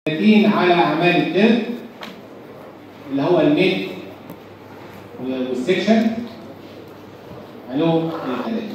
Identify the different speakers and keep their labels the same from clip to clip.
Speaker 1: 30 على اعمال الترم اللي هو الميد والسكشن علوم الثلاثه.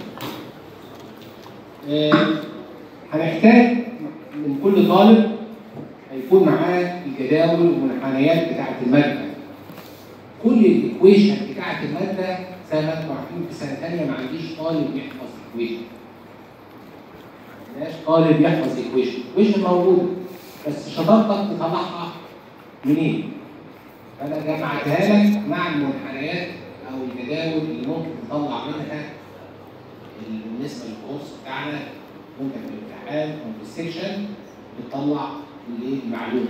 Speaker 1: آه، هنحتاج من كل طالب هيكون معاه الجداول والمنحنيات بتاعه الماده. كل الايكويشن بتاعه الماده زي ما انتم عارفين في سنه ثانيه ما عنديش طالب يحفظ ايكويشن. ما عندناش طالب يحفظ ايكويشن، ايكويشن موجوده بس شطارتك تطلعها منين؟ فانا جمعتها لك مع المنحنيات او الجداول اللي ممكن تطلع منها بالنسبه للكورس بتاعنا ممكن في الامتحان او في السكشن بتطلع الايه المعلومه.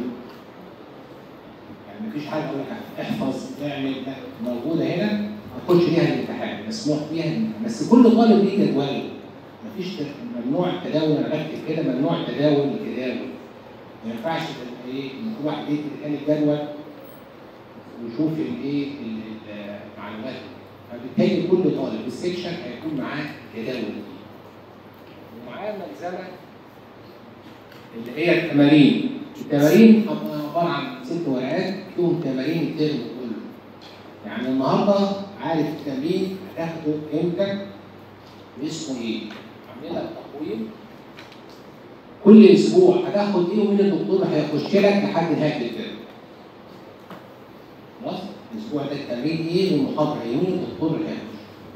Speaker 1: يعني مفيش حاجه اقول لك احفظ اعمل لا موجوده هنا هتخش بيها الامتحان مسموح بيها الامتحان. بس كل طالب ليه جدوله مفيش ممنوع التداول انا بكتب كده ممنوع التداول التداول ما ينفعش تبقى ايه ان كل واحد يكتب كان الجدول ويشوف الايه المعلومات فبالتالي كل طالب في السكشن هيكون معاه جداول ومعاه ملزمه اللي هي التمارين التمارين عباره عن ست ورقات فيهم تمارين الترم كله يعني النهارده عارف التمرين هتاخده امتى واسمه ايه عاملين لك تقويم كل اسبوع هتاخد ايه ومين الدكتور هيخش لك لحد نهايه الترم خلاص الاسبوع ده التمرين ايه والمحاضره ايه ومين الدكتور اللي هيخش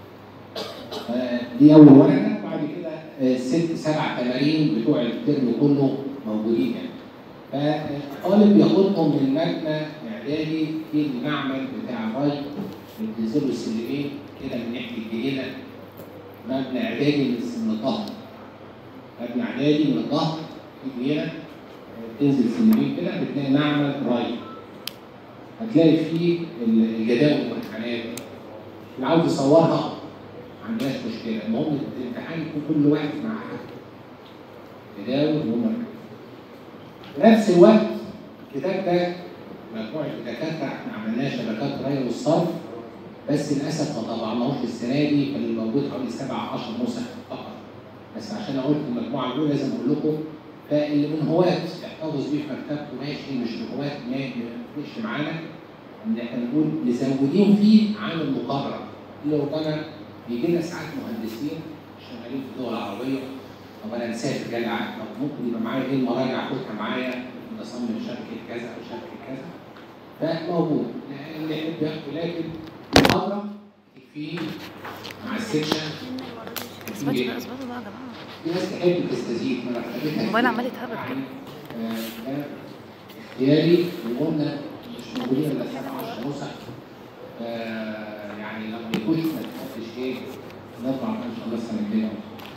Speaker 1: دي اول ورقه وبعد كده آه، ست سبع تمارين بتوع الترم كله موجودين يعني فالطالب ياخدهم من مبنى اعدادي في المعمل بتاع الري بتنزلوا السلمين كده من ناحيه الجنينه مبنى اعدادي من من الظهر مبنى اعدادي من الظهر في جنينه تنزل سلمين كده بتلاقي معمل ري هتلاقي فيه الجداول والامتحانات اللي عاوز يصورها ما عندناش مشكله المهم الامتحان يكون كل واحد مع حد جداول وهم في نفس الوقت الكتاب ده مجموعه الدكاتره احنا عملناه شبكات ري والصرف بس للاسف ما طبعناهوش السنه دي كان الموجود حوالي 17 نسخ فقط بس عشان اقول لكم المجموعه الاولى لازم اقول لكم فاللي من هواة يحتفظ بيه في مكتبته ماشي مش من هواة ما يفرقش معانا ان احنا نقول مزودين فيه عن المقرر اللي ربما بيجي لنا ساعات مهندسين شغالين في الدول العربيه طب انا مسافر جدع طب ممكن يبقى معايا ايه المراجع اخدها معايا بصمم شبكه كذا او شبكه كذا فموجود اللي يحب ياخده لكن المحاضره تكفيه مع السكشن
Speaker 2: اثبتوا اثبتوا بقى يا جماعه
Speaker 1: في ناس تحب تستزيد ما انا حبيتها
Speaker 2: الموبايل عمال يتهبط كده
Speaker 1: آه، ده اختياري وقلنا مش موجودين الا 17 نسخ آه، يعني لو ما يكونش ما تحطش ايه نطبع ان شاء الله سنتين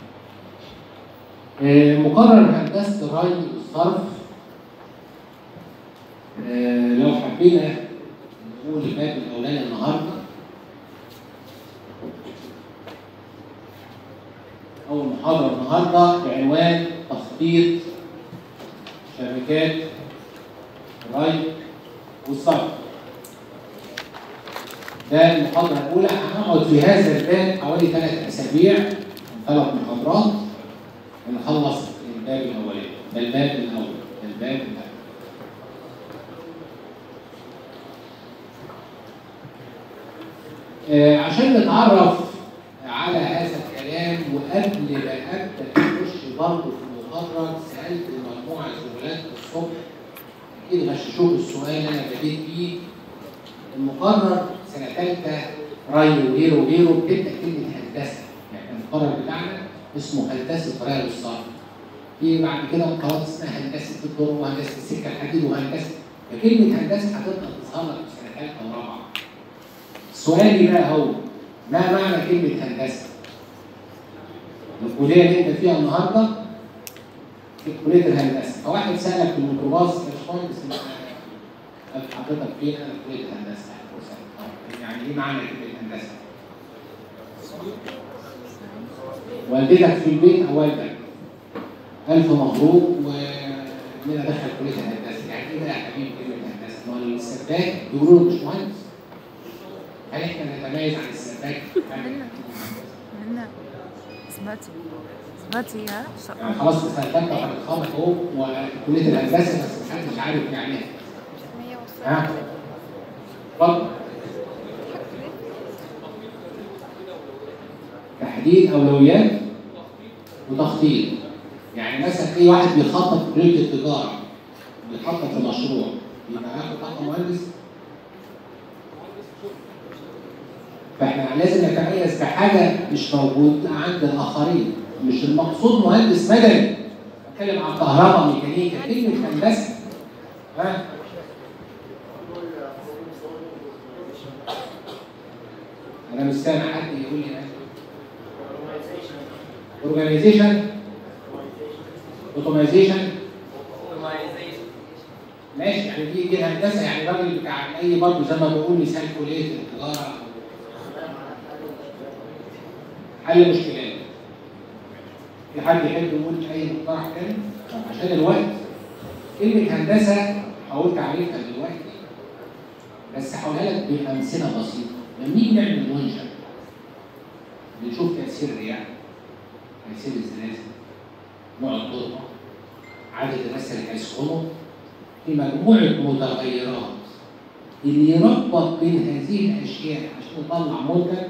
Speaker 1: آه، مقرر هندسه الري والصرف آه، لو حبينا نقول الباب الاولاني النهارده أول محاضرة النهاردة بعنوان تخطيط شبكات الري والصرف. ده المحاضرة الأولى هنقعد في هذا الباب حوالي ثلاث أسابيع ثلاث محاضرات ونخلص الباب الأولاني، ده الباب الأول، ده الباب الأول. آه، عشان نتعرف على هذا الكلام وقبل ما ابدا اخش برضه في المحاضره سالت المجموعه زملائي الصبح اكيد غششوك السؤال اللي انا بديت بيه المقرر سنه ثالثه ري وغيره وغيره بتبدا كلمه هندسه يعني المقرر بتاعنا اسمه هندسه ري والصرف في بعد كده قواعد اسمها هندسه الطرق وهندسه السكه الحديد وهندسه فكلمه هندسه هتبدا تظهر لك في سنه ثالثه ورابعه سؤالي بقى هو ما معنى كلمة هندسة؟ الكلية اللي أنت فيها النهاردة في كلية الهندسة، فواحد سألك في الميكروباص يا باشمهندس أنت حضرتك فين؟ أنا في كلية الهندسة، طب يعني إيه معنى كلمة هندسة؟ والدتك في البيت أو والدك ألف مبروك ومن دخل كلية الهندسة، يعني إيه بقى يا حبيبي كلمة هندسة؟ ما هو السباك بيقولوا له باشمهندس هل احنا نتميز عن السباك؟
Speaker 2: منا منا سمعتي سمعتي ها شو-
Speaker 1: يعني خلاص سنه ثالثه وهنتخرج اهو وكليه الهندسه بس محدش عارف يعني ايه ها اتفضل تحديد اولويات وتخطيط يعني مثلا اي واحد بيخطط في كليه التجاره بيخطط في مشروع يبقى ياخد طاقم مهندس فاحنا لازم نتميز بحاجه مش موجوده عند الاخرين مش المقصود مهندس مدني بتكلم عن كهرباء ميكانيكا كلمه هندسه ها انا مش سامع حد يقول لي اورجانيزيشن اوتومايزيشن ماشي يعني دي دي هندسه يعني الراجل بتاع اي برضه زي ما بقول مثال كليه التجاره حل مشكلات في حد يحب يقول اي مقترح تاني؟ طب عشان الوقت كلمه هندسه حاولت اعرفها دلوقتي بس هقولها لك بامثله بسيطه لما نيجي نعمل منشا بنشوف تاثير الرياح تاثير الزلازل نوع التربه عدد الناس اللي هيسكنوا في مجموعه متغيرات اللي يربط بين هذه الاشياء عشان نطلع منتج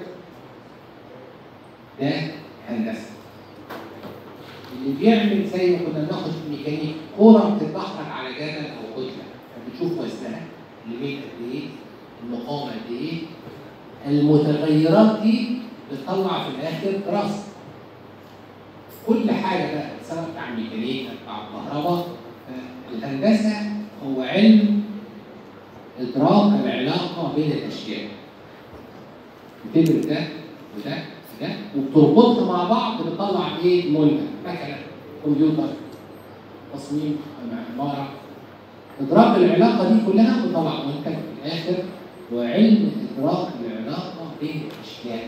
Speaker 1: ده هندسه اللي بيعمل زي ما كنا بناخد في الميكانيك كوره بتتدحرج على جبل او كتله فبتشوف وزنها الليميت قد ايه المقاومه قد ايه المتغيرات دي بتطلع في الاخر دراسه كل حاجه بقى سواء بتاع الميكانيكا بتاع الكهرباء الهندسه هو علم ادراك العلاقه بين الاشياء بتدرس ده وده وده وبتربطها مع بعض بتطلع ايه منتج مكنه كمبيوتر تصميم عماره ادراك العلاقه دي كلها بتطلع منتج في الاخر وعلم ادراك العلاقه بين الاشياء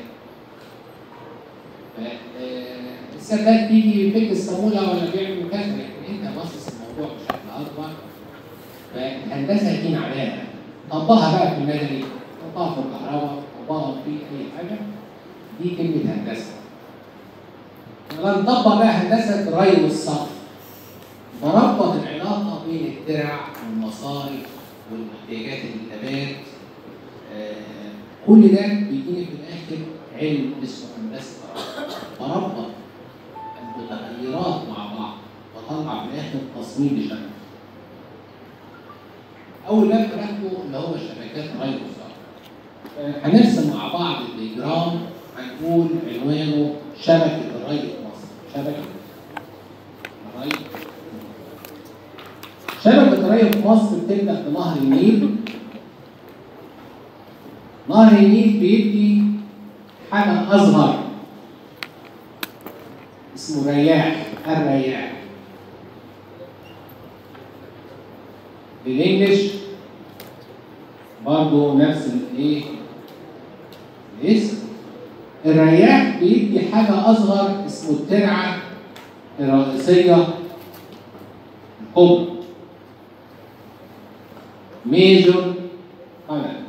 Speaker 1: ف- آه، السباك بيجي يفك الصاموله ولا بيعمل كذا لكن انت باصص الموضوع بشكل اكبر فالهندسه هتين عليها طبقها بقى في المدني طبقها في الكهرباء طبقها في اي حاجه دي كلمه هندسه لما نطبق بقى هندسه الري والصرف بربط العلاقه بين الترع والمصارف والاحتياجات النبات آه، كل ده بيجيني في الاخر علم اسمه هندسه الري. بربط المتغيرات مع بعض واطلع في الاخر تصميم لشبكه اول باب بناخده اللي هو شبكات الري والصرف آه، هنرسم مع بعض الديجرام هنقول عنوانه شبكه الري في مصر شبكه الري شبكه الري في مصر بتبدا بنهر النيل نهر النيل بيدي حاجه اصغر اسمه رياح الرياح بالانجلش برضه نفس الايه الاسم الرياح بيدي حاجه اصغر اسمه الترعه الرئيسيه الكبرى ميجور قناه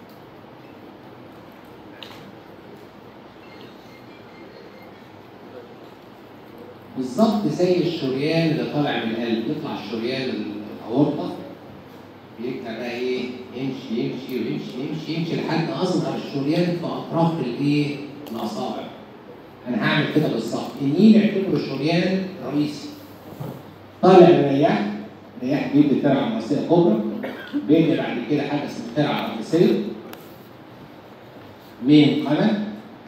Speaker 1: بالظبط زي الشريان اللي طالع من القلب يطلع الشريان الاورطه يبقى بقى ايه يمشي يمشي ويمشي يمشي يمشي لحد اصغر الشريان في اطراف الايه الاصابع انا هعمل كده بالظبط النيل اعتبره شريان رئيسي طالع من الرياح الرياح بيدي ترعه رئيسيه كبرى بيدي بعد كده حاجه اسمها ترعه رئيسيه مين قناه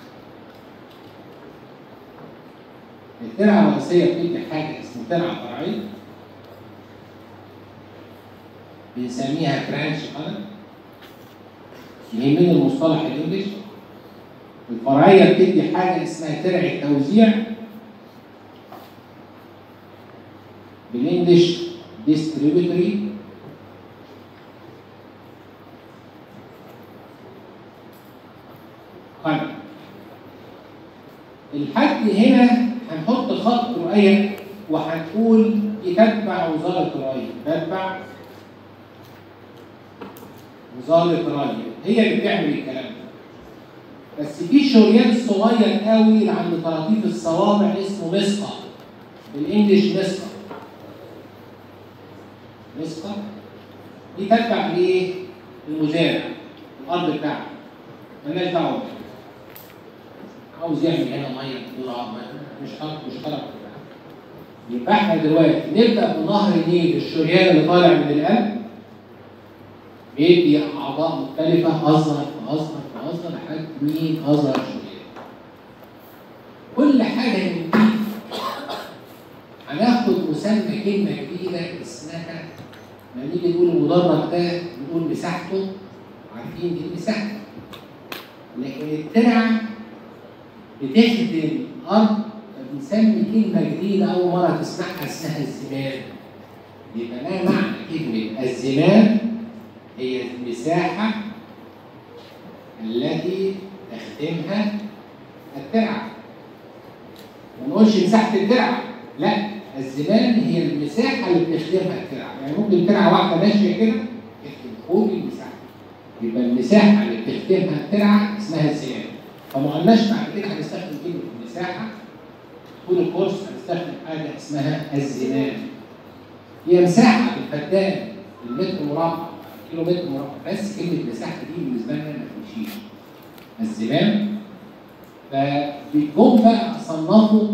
Speaker 1: الترعه الرئيسيه بتدي حاجه اسمها ترعه فرعيه بنسميها برانش قناه يهمني المصطلح الانجليش الفرعيه بتدي حاجه اسمها ترعه توزيع بالانجليش ديستريبيوتري قناه الحد هنا هنحط خط رؤية وهنقول دي تتبع وزارة الري تتبع وزارة الري هي اللي بتعمل الكلام ده بس في شريان صغير قوي عند طراطيف الصوابع اسمه مسقى بالانجلش مسقى مسقى دي تتبع لايه؟ المزارع الارض بتاعته مالناش دعوه بيها. عاوز يعمل هنا ميه زراعه مش خلق مش خلق يبقى احنا دلوقتي نبدا بنهر النيل الشريان اللي طالع من القلب بيدي اعضاء مختلفه اصغر فاصغر فاصغر لحد مين اصغر شريان كل حاجه من دي هناخد مسمى كلمه جديده اسمها لما نيجي نقول المدرج ده نقول مساحته عارفين دي مساحته لكن الترعه بتخدم ارض بنسمي كلمه جديده اول مره تسمعها اسمها الزمان يبقى ما معنى كلمه الزمان هي المساحه التي تخدمها الترعه ما نقولش مساحه الترعه لا الزمان هي المساحه اللي بتخدمها الترعه يعني ممكن ترعه واحده ماشيه كده تخدم فوق المساحه يبقى المساحه اللي بتخدمها الترعه اسمها الزمان فما قلناش بعد كده هنستخدم كلمه المساحه طول الكورس هنستخدم حاجه اسمها الزمان هي مساحه بالفدان المتر مربع كيلو متر مربع بس كلمه مساحه دي بالنسبه لنا ما تمشيش الزمان فبيجوا بقى صنفوا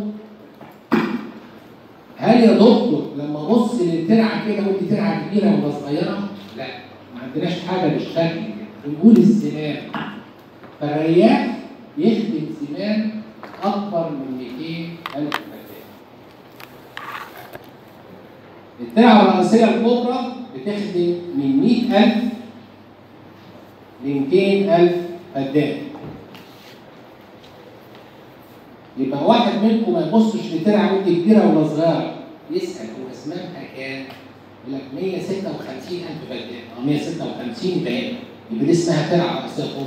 Speaker 1: هل يا دكتور لما ابص للترعه كده اقول دي ترعه كبيره ولا صغيره؟ لا ما عندناش حاجه بالشكل كده بنقول الزمان فالرياح يخدم زمان اكبر من 200 الف فدان الترعه الرئيسيه الكبرى بتخدم من 100000 ل 200000 فدان يبقى واحد منكم ما يبصش لترعه ودي كبيره ولا صغيره يسال هو اسمها كام؟ يقول لك 156000 فدان او 156 فدان يبقى دي اسمها ترعه رئيسيه كبرى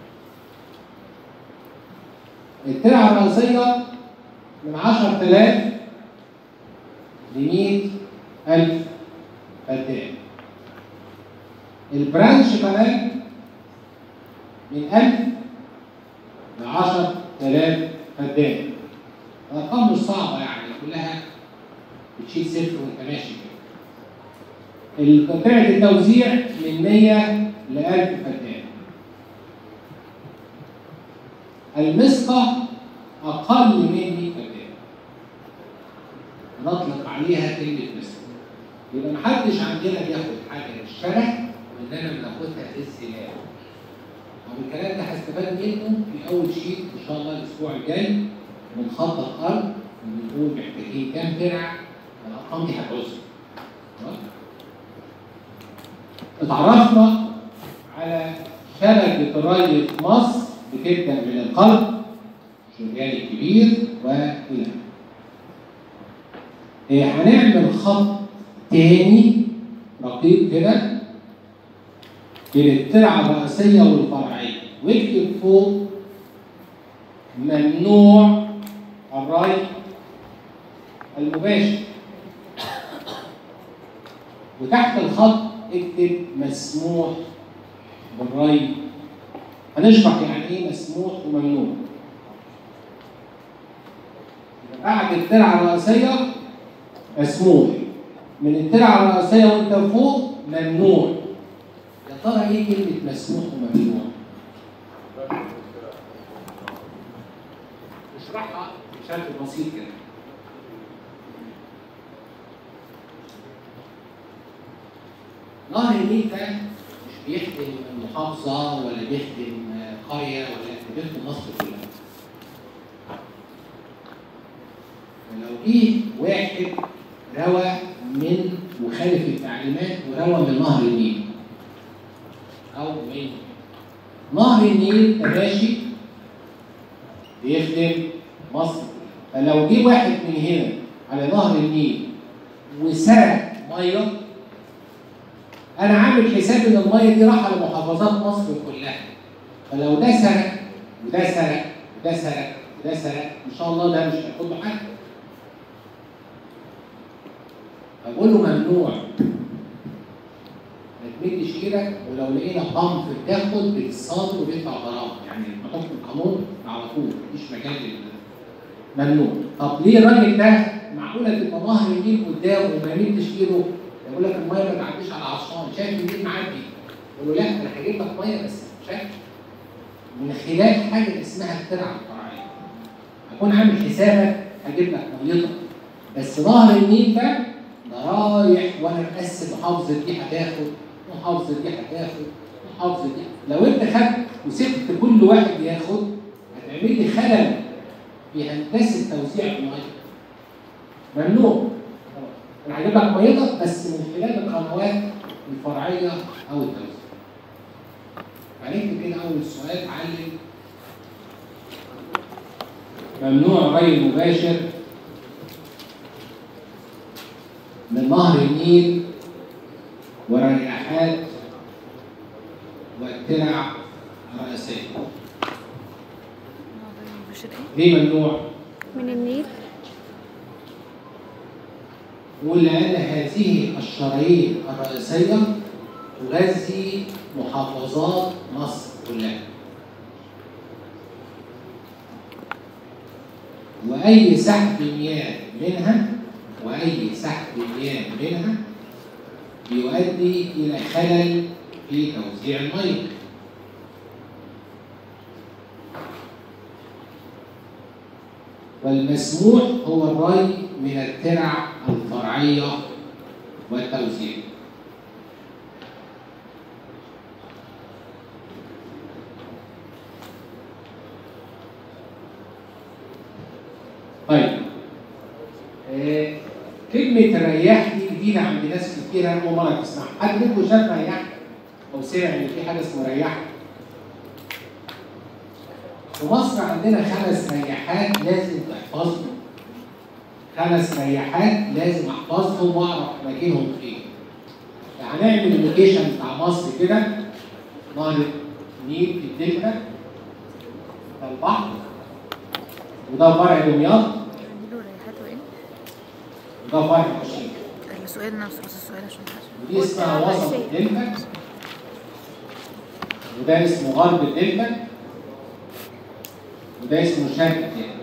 Speaker 1: الترعه الرئيسيه من 10000 ل 100000 فدان البرانش كمان من 1000 ل 10000 فدان ارقام مش صعبه يعني كلها بتشيل صفر وانت ماشي كده قطعه التوزيع من 100 ل 1000 فدان المسقى اقل من 100 فدان نطلق عليها كلمه مسقى يبقى محدش عندنا بياخد حاجه للشرع واننا بناخدها للزلال والكلام ده هستفاد منه في اول شيء ان شاء الله الاسبوع الجاي بنخطط ارض بنقول محتاجين كام ترعه الارقام دي هتعوزها اتعرفنا على شبكه الري في مصر بتبدا من القلب الشريان الكبير والى إيه هنعمل خط تاني رقيق كده بين الترعه الرئيسيه والفرعيه واكتب فوق ممنوع الري المباشر وتحت الخط اكتب مسموح بالري هنشرح يعني ايه مسموح وممنوع بعد الترعه الرئيسيه مسموح من الترعه الرئيسيه وانت فوق ممنوع يا ترى ايه كلمه مسموح وممنوع؟ اشرحها بشكل بسيط كده نهر النيل ده مش بيخدم محافظة ولا بيخدم قرية ولا بيخدم مصر كلها. فلو جه واحد روى من وخالف التعليمات وروى من نهر النيل أو من نهر النيل ده ماشي بيخدم مصر فلو جه واحد من هنا على نهر النيل وسرق ميه انا عامل حساب ان الميه دي رايحه لمحافظات مصر كلها فلو ده سرق وده سرق وده سرق وده سرق ان شاء الله ده مش هياخد له حاجه فبقول له ممنوع تمدش ايدك ولو لقينا بامب بتاخد بتصاد وبيدفع غرامه يعني بحكم القانون على طول مفيش مجال لل- ممنوع طب ليه الراجل ده معقوله تبقى نهر النيل قدامه وما يمدش ايده يقول لك الميه ما تعديش على عطشان شايف النيل معدي يقول له لا انا هجيب لك ميه بس شايف من خلال حاجه اسمها الترعه الفرعيه هكون عامل حسابك هجيب لك ميتك بس نهر النيل ده ده رايح وانا مقسم محافظه دي هتاخد محافظه دي هتاخد محافظه دي لو انت خدت وسبت كل واحد ياخد هتعمل لي خلل في هندسه توزيع الميه ممنوع انا هجيب لك ميتك بس من خلال القنوات الفرعيه او التوزيع هنكتب كده اول سؤال علم ممنوع الري المباشر من نهر النيل والرياحات والترع الرئيسية.
Speaker 2: بشر ايه؟
Speaker 1: ليه ممنوع؟
Speaker 3: من النيل
Speaker 1: نقول لأن هذه الشرايين الرئيسية تغذي محافظات مصر كلها. وأي سحب مياه منها وأي سحب مياه منها بيؤدي إلى خلل في توزيع المياه. والمسموح هو الري من الترع الفرعية والتوزيع. طيب آه، كلمة الرياح دي جديدة عند ناس كتير أنا أول مرة تسمعها، حد منكم شاف رياح؟ أو سمع إن في حاجة اسمها رياح؟ في مصر عندنا خمس رياحات لازم تحفظهم. خمس رياحات لازم أحفظهم وأعرف أماكنهم فين. هنعمل اللوكيشن بتاع مصر كده نهر النيل في الدلتا ده البحر وده فرع دمياط
Speaker 2: عنده ريحته ايه؟
Speaker 1: وده فرع الشيخ
Speaker 2: السؤال نفسه بس السؤال عشان حاجة.
Speaker 1: ودي اسمها وسط الدلتا وده اسمه غرب الدلتا وده اسمه شرق الدلتا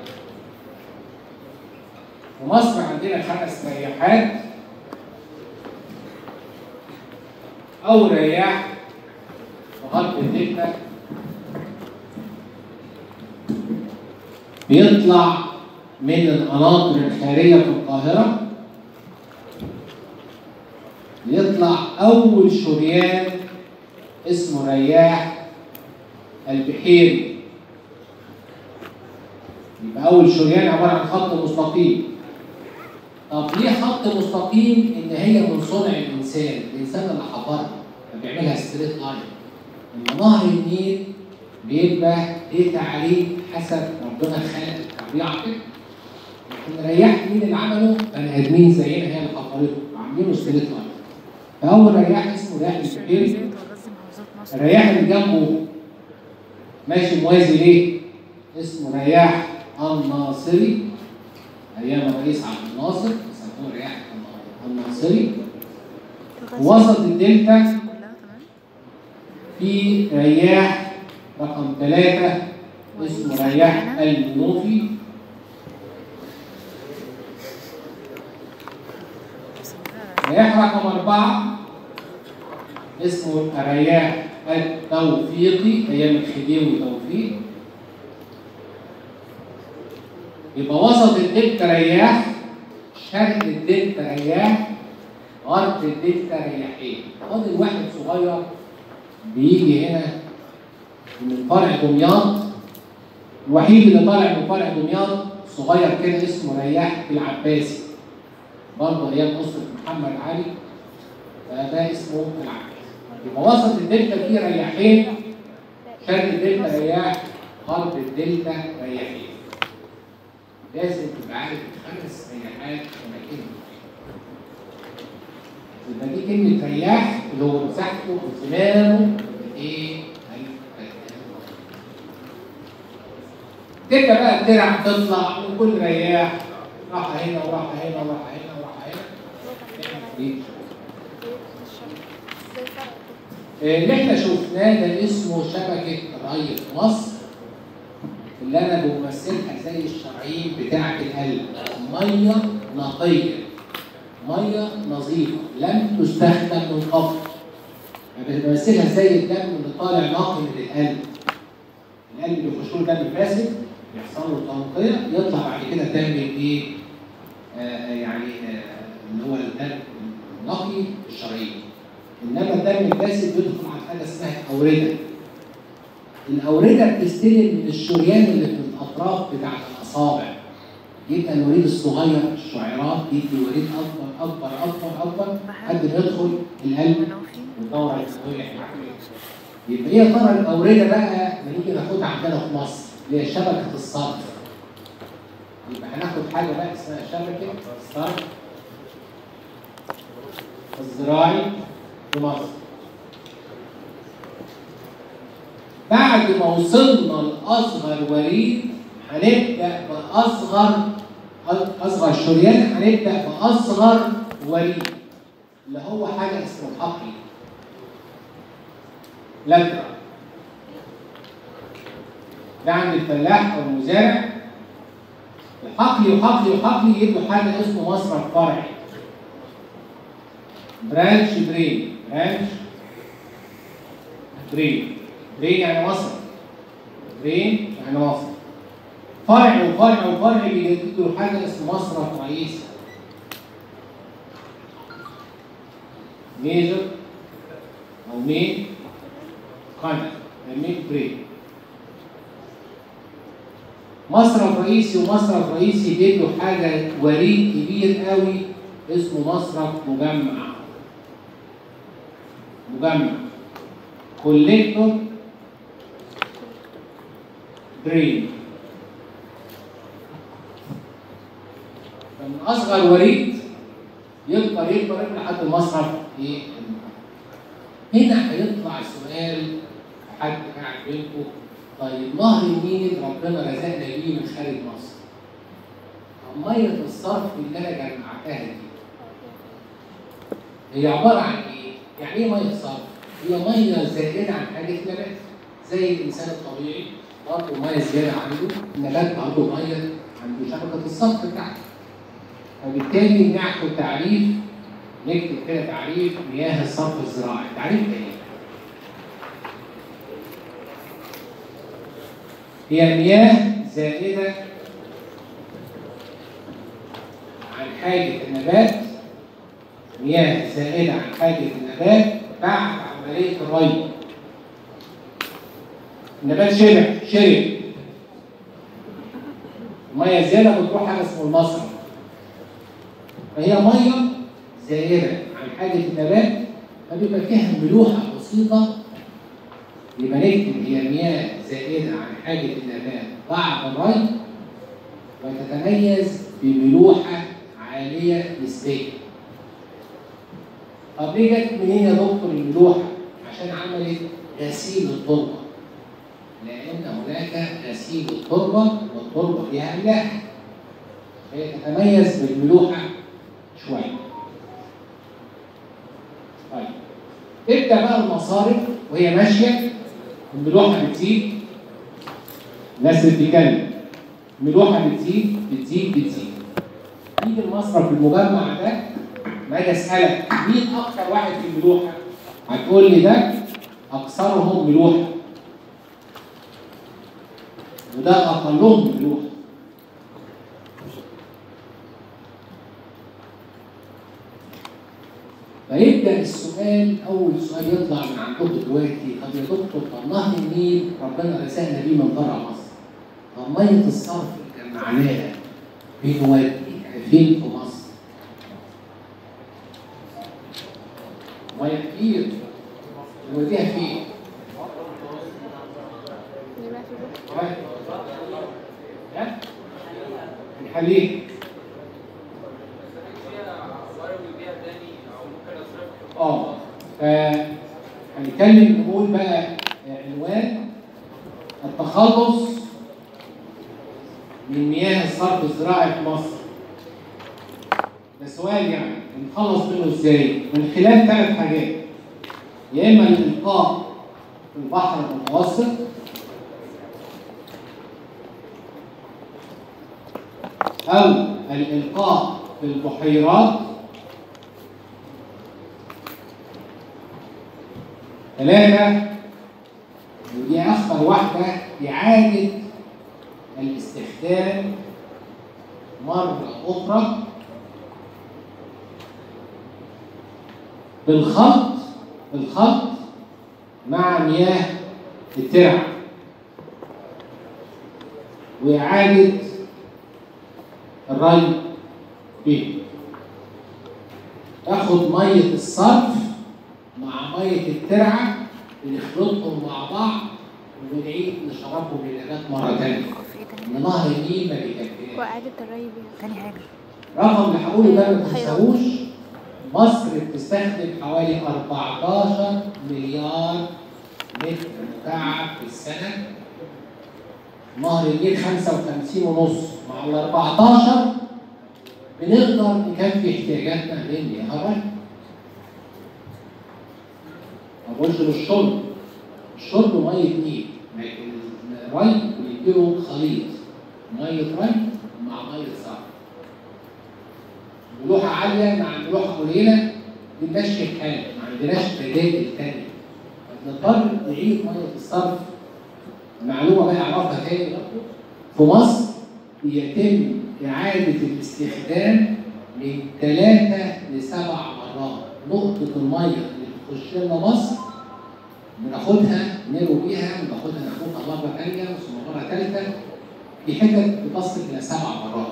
Speaker 1: في مصر عندنا خمس رياحات أول رياح في غرب الدلتا بيطلع من القناطر الخارجية في القاهرة يطلع أول شريان اسمه رياح البحيري يبقى أول شريان عبارة عن خط مستقيم طب ليه خط مستقيم إن هي من صنع الإنسان الإنسان اللي حفرها فبيعملها ستريت لاين إن نهر النيل بيبقى ليه تعريف حسب ربنا خلق الطبيعة كده لكن رياح مين اللي عمله؟ بني آدمين زينا هي اللي حفرته وعاملينه ستريت لاين فأول رياح اسمه رياح البحيري
Speaker 2: ازاي تغذي محافظات مصر؟
Speaker 1: الرياح اللي جنبه ماشي موازي ليه؟ اسمه رياح الناصري ايام الرئيس عبد الناصر يسموه رياح الناصري وسط الدلتا
Speaker 2: مصر كلها تمام؟
Speaker 1: في رياح رقم ثلاثة اسمه رياح المنوفي
Speaker 2: بس ده
Speaker 1: رياح رقم أربعة اسمه الرياح التوفيقي أيام الخديوي توفيق يبقى وسط الدلتا رياح شرق الدلتا رياح غرب الدلتا رياحين فاضل واحد صغير بيجي هنا من فرع دمياط الوحيد اللي طالع من فرع دمياط صغير كده اسمه رياح العباسي برضه ايام اسره محمد علي فده اسمه العباسي يبقى وسط الدلتا فيه رياحين شرق الدلتا رياح غرب الدلتا رياحين لازم تبقى عارف الخمس رياحات اماكنهم يبقى دي كلمة رياح اللي هو مساحته وزمانه ايه؟ تبدا بقى الترع تطلع من كل رياح راح هنا وراح هنا وراح هنا وراح هنا ايه؟
Speaker 3: زي فرق
Speaker 1: اللي احنا شفناه ده اسمه شبكه ري في مصر اللي انا بمثلها زي الشرايين بتاعه القلب ميه نقيه ميه نظيفه لم تستخدم من قبل أنا بمثلها زي الدم اللي طالع نقي من القلب القلب بيخش له دم فاسد يحصل له تنقيه يطلع بعد كده دم ايه؟ آه يعني آه اللي هو الدم النقي في الشرايين انما الدم الفاسد بيدخل على حاجه اسمها الاورده الاورده بتستلم من الشريان اللي في الاطراف بتاعت الاصابع يبقى الوريد الصغير الشعيرات يدي وريد اكبر اكبر اكبر اكبر لحد ما يدخل القلب
Speaker 2: منوفي
Speaker 1: والدوره الدمويه يبقى هي ترى الاورده بقى بنيجي ناخدها عندنا في مصر اللي هي شبكه الصرف يبقى هناخد حاجه بقى اسمها شبكه الصرف الزراعي في مصر بعد ما وصلنا لاصغر وريد هنبدا باصغر اصغر شريان هنبدا باصغر وريد اللي هو حاجه اسمه الحقل لترة ده عند الفلاح او المزارع الحقل وحقل وحقل يدوا حاجه اسمه مصرف فرعي برانش درين برانش درين درين يعني مصرف درين يعني مصرف فرع وفرع وفرع بيجددوا له حاجه اسمه مصرف رئيسي ميجر او مين قناة مين برين مصرف رئيسي ومصرف رئيسي بيدوا حاجه وريد كبير قوي اسمه مصرف مجمع مجمع كوليكتور درين فمن اصغر وريد يكبر يكبر لحد المصرف ايه هنا هيطلع سؤال حد قاعد بينكم طيب نهر النيل ربنا رزقنا بيه من خارج مصر طب ميه الصرف اللي انا جمعتها دي هي عباره عن ايه؟ يعني ايه ميه صرف؟ هي ميه زائده عن حاجه نبات زي الانسان الطبيعي برضه ميه زياده عنده النبات برضه ميه عنده شبكه الصرف بتاعته فبالتالي ناخد تعريف نكتب كده تعريف مياه الصرف الزراعي تعريف ايه؟ هي مياه زائدة عن حاجة النبات مياه زائدة عن حاجة النبات بعد عملية الري النبات شبع شرب مية زيادة بتروح حاجة اسمه المصرف فهي مية زائدة عن حاجة النبات فبيبقى فيها ملوحة بسيطة يبقى نكتب هي مياه زائدة عن حاجة النبات بعد الري وتتميز بملوحة عالية نسبيا. طب ليه جت منين يا دكتور الملوحة؟ عشان عملت غسيل التربة. لأن هناك غسيل التربة والتربة فيها أملاح. فهي تتميز بالملوحة شوية. طيب تبدأ بقى المصارف وهي ماشية الملوحة بتزيد الناس اللي بتتكلم الملوحة بتزيد بتزيد بتزيد يجي المصرف المجمع ده ما اجي اسالك مين اكتر واحد في الملوحة؟ هتقول لي ده اكثرهم ملوحة وده اقلهم ملوحة فيبدا السؤال اول سؤال يطلع من عندكم دلوقتي طب يا دكتور طب نهر النيل ربنا رزقنا بيه من بره مصر طب ميه الصرف اللي جمعناها بنوديها فين في مصر؟ ميه كتير نوديها فين؟ ها؟ ها؟ نحليه اه هنتكلم نقول بقى عنوان التخلص من مياه الصرف الزراعي في مصر ده سؤال يعني نتخلص منه ازاي؟ من خلال ثلاث حاجات يا اما الالقاء في البحر المتوسط او الالقاء في البحيرات ثلاثة ودي أخطر واحدة إعادة الاستخدام مرة أخرى بالخلط بالخلط مع مياه الترع وإعادة الري به تاخد مية الصرف مع مية الترعة بنخلطهم مع بعض وبنعيد نشربهم للنبات مرة تانية
Speaker 2: في ايه تاني؟
Speaker 1: إن نهر النيل ما بيكفيناش
Speaker 3: وإعادة الري بيها
Speaker 2: تاني حاجة
Speaker 1: رقم اللي هقوله ده ما
Speaker 3: بحيرات.
Speaker 1: تنساهوش مصر بتستخدم حوالي 14 مليار متر مكعب في السنة نهر النيل 55 ونص مع ال 14 بنقدر نكفي احتياجاتنا من مياه الري. ما بقولش للشرب الشرب مية نيل لكن الري بنديله خليط مية ري مع مية صرف ملوحة عالية مع ملوحة قليلة بنمشي الحال ما عندناش بدائل تانية فبنضطر نعيد مية الصرف معلومة بقى أعرفها تاني برضه في مصر بيتم إعادة الاستخدام من ثلاثة لسبع مرات نقطة المية اللي بتخش لنا مصر بناخدها نروي بيها وناخدها ناخدها مرة تانية ثم مرة تالتة في حتت بتصل إلى سبع مرات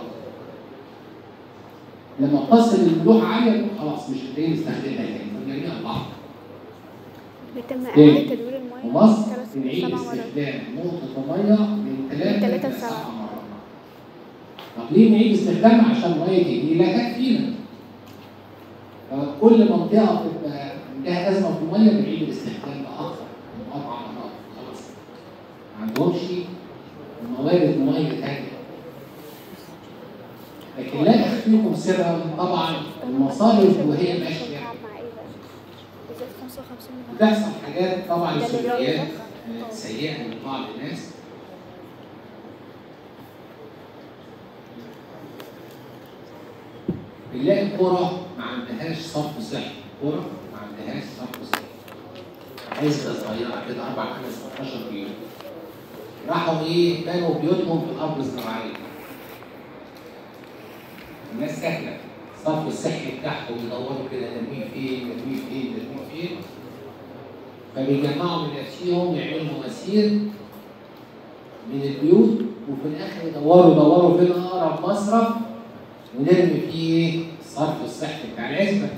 Speaker 1: لما بتصل الملوحة عالية خلاص مش هتلاقي نستخدمها تاني فبنرميها لبعض
Speaker 3: بيتم
Speaker 1: تاني.
Speaker 3: إعادة تدوير المياه
Speaker 1: ومصر
Speaker 3: ثلاث
Speaker 1: بنعيد
Speaker 3: سبع مرات
Speaker 1: استخدام نقطة المية من ثلاثة
Speaker 3: ثلاثة
Speaker 1: إلى
Speaker 3: لسبعة.
Speaker 1: سبع مرات. طب ليه نعيد استخدامها عشان مية النيل لا تكفينا. فكل منطقة بتبقى عندها أزمة في المية بنعيد الاستخدام بأكثر من أربع مرات خلاص. ما عندهمش موارد مية تانية. لكن لا أخفيكم سرا طبعا المصارف وهي ماشية
Speaker 3: مع إيه بقى؟ بالذات 55 مليون.
Speaker 1: بتحصل حاجات طبعا
Speaker 3: ده اللي
Speaker 1: سلبيات
Speaker 3: بيقول
Speaker 1: آه، سيئه لبعض الناس بنلاقي قرى ما عندهاش صرف صحي قرى ما عندهاش صرف صحي عزبه صغيره كده اربع خمس 12 بيوت راحوا ايه بنوا بيوتهم في الارض الزراعيه الناس ساكنه الصرف الصحي بتاعهم يدوروا كده نرميه فين نرميه فين نرميه فين فبيجمعوا من نفسهم يعملوا مواسير من البيوت وفي الاخر يدوروا يدوروا فين اقرب مصرف ونرمي فيه ايه؟ الصرف الصحي بتاع العزبه.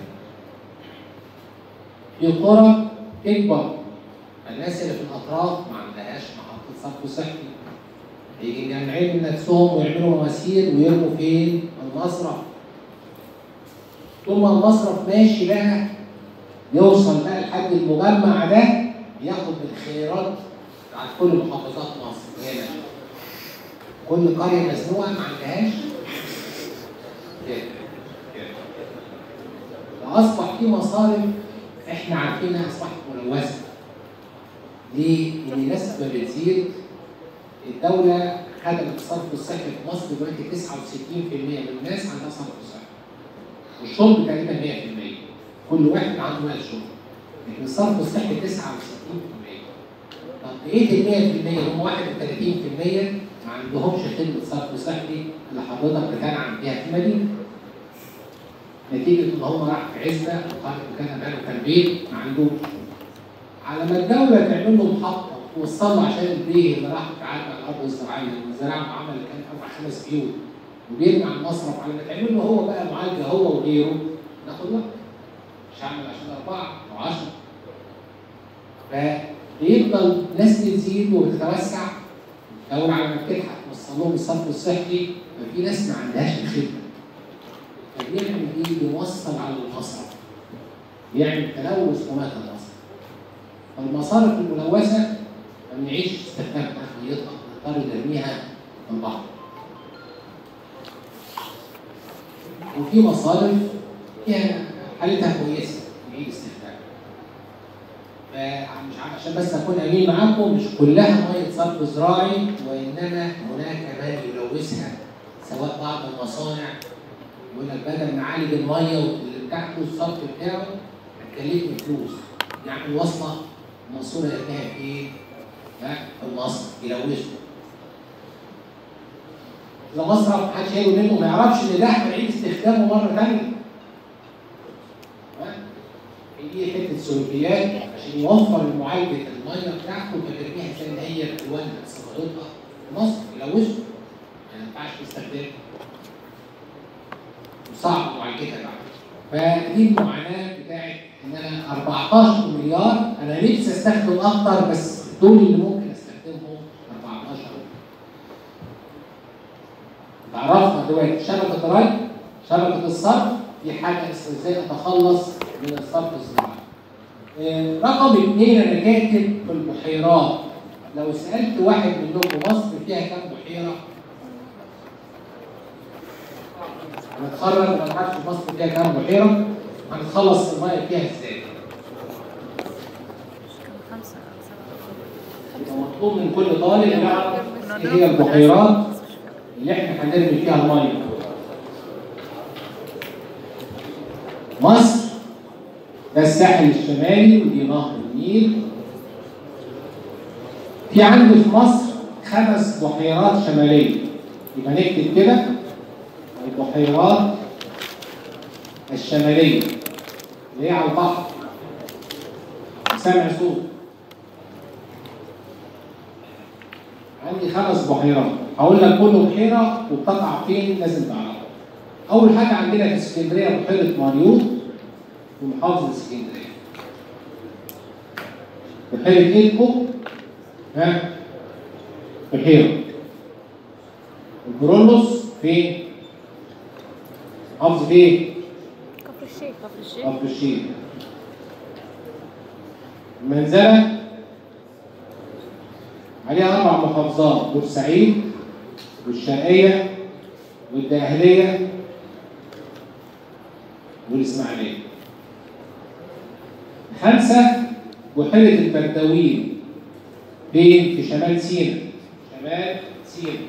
Speaker 1: في قرى تكبر الناس اللي في الاطراف ما عندهاش محطه صرف صحي يجي مجمعين من نفسهم ويعملوا مواسير ويرموا فين؟ المصرف. طول ما المصرف ماشي بقى يوصل بقى لحد المجمع ده ياخد من الخيرات بتاعت كل محافظات مصر هنا كل قريه مزنوقه ما عندهاش كده كده فاصبح في مصارف احنا عارفينها اصبحت ملوثه ليه؟ ان الناس ما بتزيد الدوله خدمت الصرف الصحي في مصر دلوقتي 69% من الناس عندها صرف صحي والشرب تقريبا 100% كل واحد عنده مال شرب لكن الصرف الصحي 69% طب بقيه ال 100% هم 31% ما عندهمش خدمه صرف صحي اللي حضرتك بتنعم بيها في المدينه نتيجه ان هم راح في عزبه وقال وكان ماله كان بيت ما عندوش على ما الدوله تعمل له محطه توصله عشان البيه اللي راح تعدى على الارض الزراعيه والزراعه عمل كان اربع خمس بيوت وبيرمي على المصرف على ما تعمل له هو بقى معالجه هو وغيره ناخد وقت مش هعمل عشان أربعة أو عشرة فبيفضل ناس بتزيد وبتتوسع الدولة على ما بتلحق توصل لهم الصرف الصحي ففي ناس ما عندهاش الخدمة فبيعمل إيه؟ بيوصل على المصرف بيعمل تلوث ومات المصرف فالمصارف الملوثة ما بنعيش استخدامها ميتها نضطر نرميها من بعض وفي مصارف فيها حالتها كويسه نعيد استخدامها. فمش عشان بس اكون امين معاكم مش كلها ميه صرف زراعي وانما هناك من يلوثها سواء بعض المصانع يقول لك بدل ما اعالج الميه واللي بتاعته الصرف بتاعه هتكلفني فلوس يعني وصله الماسوره يرميها في ايه؟ ها في المصرف يلوثه اذا مصرف محدش هيجي منه ما يعرفش ان ده هيعيد استخدامه مره ثانيه دي حته سلوكيات عشان يوفر معالجه الميه بتاعته فبيرميها زي ما هي بتولد صدرتها في مصر يلوثه ما ينفعش يستخدمها وصعب معالجتها بعد فدي المعاناه بتاعت ان انا 14 مليار انا نفسي استخدم اكتر بس دول اللي ممكن استخدمهم 14 تعرفنا دلوقتي شبكه الري شبكه الصرف في حاجه اسمها ازاي اتخلص من الصرف الزراعي. آه، رقم اثنين انا كاتب في البحيرات لو سالت واحد منكم مصر فيها كام بحيره؟ هنتخرج ما نعرفش مصر فيها كام بحيره هنخلص الميه فيها ازاي؟
Speaker 2: كان خمسة أو سبعة
Speaker 1: يبقى مطلوب من كل طالب يعرف ايه هي البحيرات اللي احنا هنرمي فيها الميه. مصر ده الساحل الشمالي ودي نهر النيل. في عندي في مصر خمس بحيرات شماليه يبقى نكتب كده البحيرات الشماليه اللي هي على البحر سامع صوت عندي خمس بحيرات هقول لك كل بحيره وبتقع فين لازم تعرفها اول حاجه عندنا في اسكندريه بحيره مريوط في محافظه اسكندريه بحيره ايدكو ها بحيره البرولوس فين؟ محافظه ايه؟
Speaker 3: كفر الشيخ
Speaker 2: كفر الشيخ
Speaker 1: كفر الشيخ المنزلة عليها أربع محافظات بورسعيد والشرقية والدقهلية والإسماعيلية خمسة بحيرة البردوين فين؟ في شمال سيناء شمال سيناء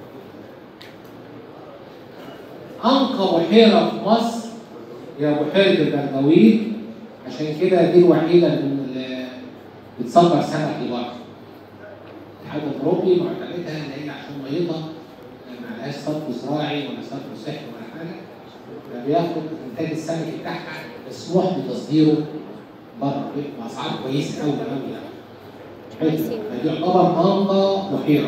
Speaker 1: أنقى بحيرة في مصر هي بحيرة البردوين عشان كده دي الوحيدة اللي بتصدر سمك لبره. الاتحاد الأوروبي معتمدها إن هي عشان ميتها ما لهاش صرف زراعي ولا صرف صحي ولا حاجة فبياخد إنتاج السمك بتاعها مسموح بتصديره بره بأسعار كويسة أوي أوي يعني. حلو. فدي يعتبر أنقى بحيرة.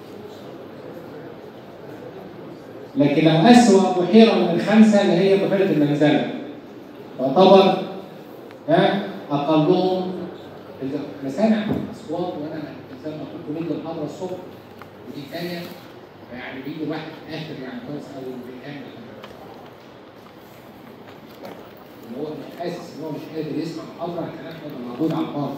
Speaker 1: لكن لو أسوأ بحيرة من الخمسة اللي هي بحيرة المنزلة تعتبر ها أقلهم أنا سامع أصوات وأنا زي ما كنت بيجي المحاضرة الصبح ودي الثانية يعني بيجي واحد آخر يعني كويس أوي بيكمل اللي هو مش حاسس إن هو مش قادر يسمع المحاضرة الكلام هيبقى موجود على البار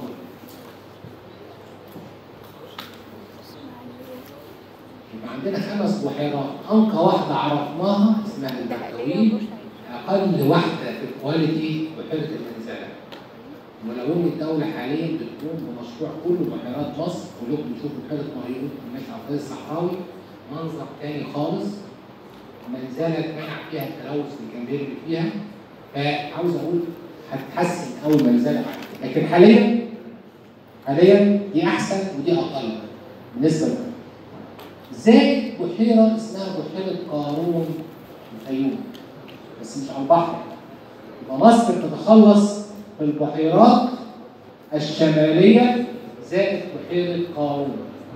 Speaker 1: يبقى عندنا خمس بحيرات أنقى واحدة عرفناها اسمها البردوين أقل واحدة في الكواليتي بحيرة المنزلة ولو إن الدولة حاليا بتقوم بمشروع كل بحيرات مصر كلكم بتشوفوا بحيرة مريوط ماشي على الطريق الصحراوي منظر تاني خالص منزلة اتمنع فيها التلوث اللي كان بيرمي فيها فعاوز أقول هتتحسن أول منزلة لكن حاليا حاليا دي أحسن ودي أقل بالنسبة لنا زائد بحيرة اسمها بحيرة قارون الفيوم بس مش على البحر يبقى مصر بتتخلص في البحيرات الشمالية زائد بحيرة قارون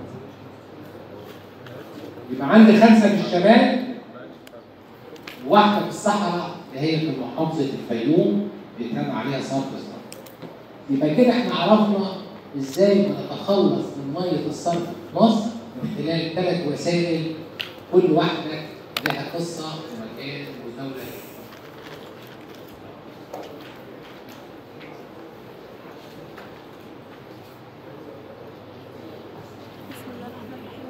Speaker 1: يبقى عندي خمسة في الشمال وواحدة في الصحراء اللي هي في محافظة الفيوم بيتم عليها صرف الصرف يبقى كده احنا عرفنا ازاي بنتخلص من مية الصرف في مصر من خلال ثلاث وسائل كل واحدة لها قصة ومكان ودولة
Speaker 3: بسم الله الرحمن الرحيم